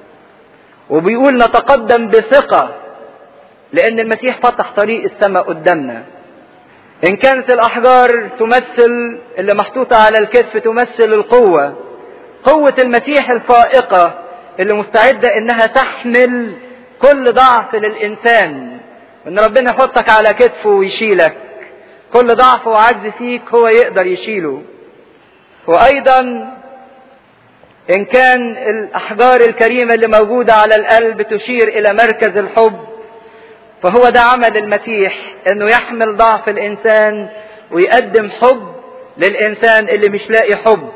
وبيقول نتقدم بثقة لان المسيح فتح طريق السماء قدامنا ان كانت الاحجار تمثل اللي محطوطة على الكتف تمثل القوة قوة المسيح الفائقة اللي مستعدة انها تحمل كل ضعف للانسان ان ربنا يحطك على كتفه ويشيلك كل ضعف وعجز فيك هو يقدر يشيله وايضا ان كان الاحجار الكريمه اللي موجوده على القلب تشير الى مركز الحب فهو ده عمل المسيح انه يحمل ضعف الانسان ويقدم حب للانسان اللي مش لاقي حب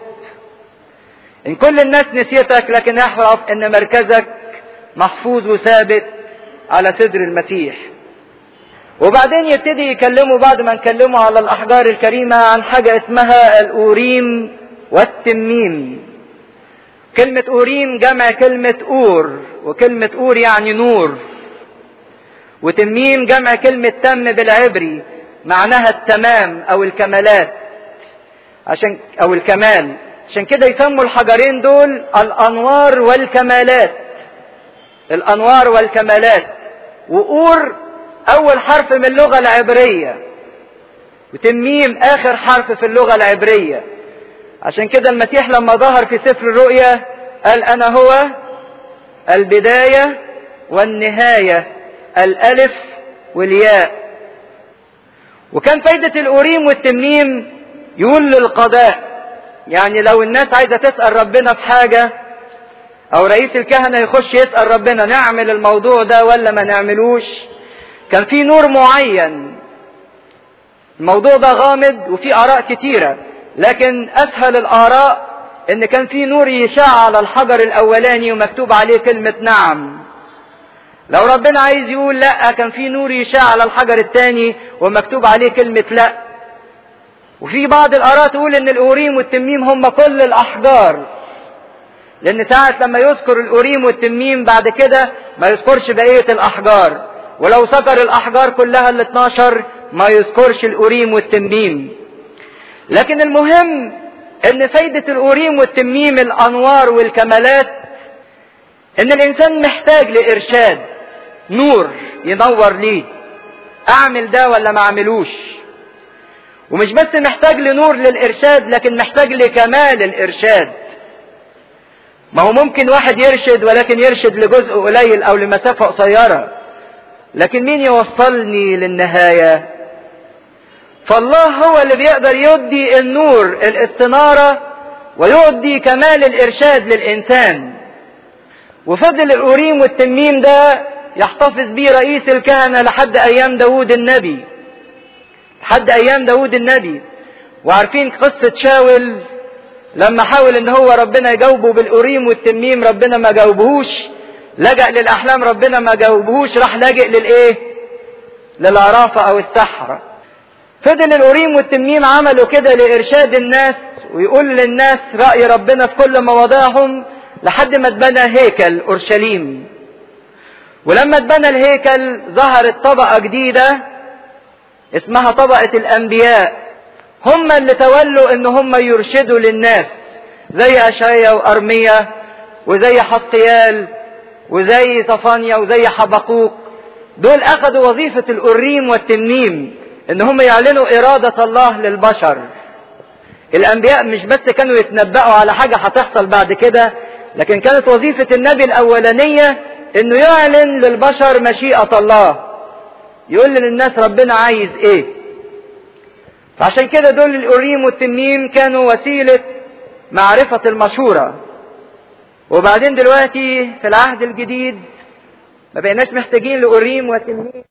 ان كل الناس نسيتك لكن اعرف ان مركزك محفوظ وثابت على صدر المسيح وبعدين يبتدي يكلموا بعد ما نكلموا على الاحجار الكريمه عن حاجه اسمها الاوريم والتميم كلمه اوريم جمع كلمه اور وكلمه اور يعني نور وتميم جمع كلمه تم بالعبري معناها التمام او الكمالات عشان او الكمال عشان كده يسموا الحجرين دول الانوار والكمالات الانوار والكمالات وأور اول حرف من اللغة العبرية وتميم اخر حرف في اللغة العبرية عشان كده المسيح لما ظهر في سفر الرؤيا قال انا هو البداية والنهاية الالف والياء وكان فايدة الأوريم والتميم يقول للقضاء يعني لو الناس عايزة تسأل ربنا في حاجة أو رئيس الكهنة يخش يسأل ربنا نعمل الموضوع ده ولا ما نعملوش كان في نور معين الموضوع ده غامض وفي آراء كتيرة لكن أسهل الآراء إن كان في نور يشع على الحجر الأولاني ومكتوب عليه كلمة نعم لو ربنا عايز يقول لا كان في نور يشع على الحجر الثاني ومكتوب عليه كلمة لا وفي بعض الآراء تقول إن الأوريم والتميم هم كل الأحجار لأن ساعة لما يذكر الأوريم والتميم بعد كده ما يذكرش بقية الأحجار ولو ذكر الأحجار كلها ال 12 ما يذكرش الأوريم والتميم لكن المهم إن فايدة الأوريم والتميم الأنوار والكمالات إن الإنسان محتاج لإرشاد نور ينور ليه أعمل ده ولا ما أعملوش ومش بس محتاج لنور للإرشاد لكن محتاج لكمال الإرشاد ما هو ممكن واحد يرشد ولكن يرشد لجزء قليل أو لمسافة قصيرة لكن مين يوصلني للنهاية فالله هو اللي بيقدر يدي النور الاستنارة ويدي كمال الإرشاد للإنسان وفضل الأوريم والتميم ده يحتفظ بيه رئيس الكهنة لحد أيام داود النبي لحد أيام داود النبي وعارفين قصة شاول لما حاول ان هو ربنا يجاوبه بالأوريم والتميم ربنا ما جاوبهوش لجأ للأحلام ربنا ما جاوبهوش راح لاجئ للإيه للعرافة أو السحرة فضل الأوريم والتميم عملوا كده لإرشاد الناس ويقول للناس رأي ربنا في كل مواضعهم لحد ما اتبنى هيكل أورشليم ولما اتبنى الهيكل ظهرت طبقة جديدة اسمها طبقة الأنبياء هم اللي تولوا ان هم يرشدوا للناس زي أشعيا وأرميا وزي حسقيال وزي صفانيا وزي حبقوق دول أخذوا وظيفة الأريم والتنميم ان هم يعلنوا إرادة الله للبشر الأنبياء مش بس كانوا يتنبأوا على حاجة هتحصل بعد كده لكن كانت وظيفة النبي الأولانية انه يعلن للبشر مشيئة الله يقول للناس ربنا عايز ايه فعشان كده دول الأوريم والتميم كانوا وسيلة معرفة المشورة وبعدين دلوقتي في العهد الجديد ما بقيناش محتاجين لأوريم وتميم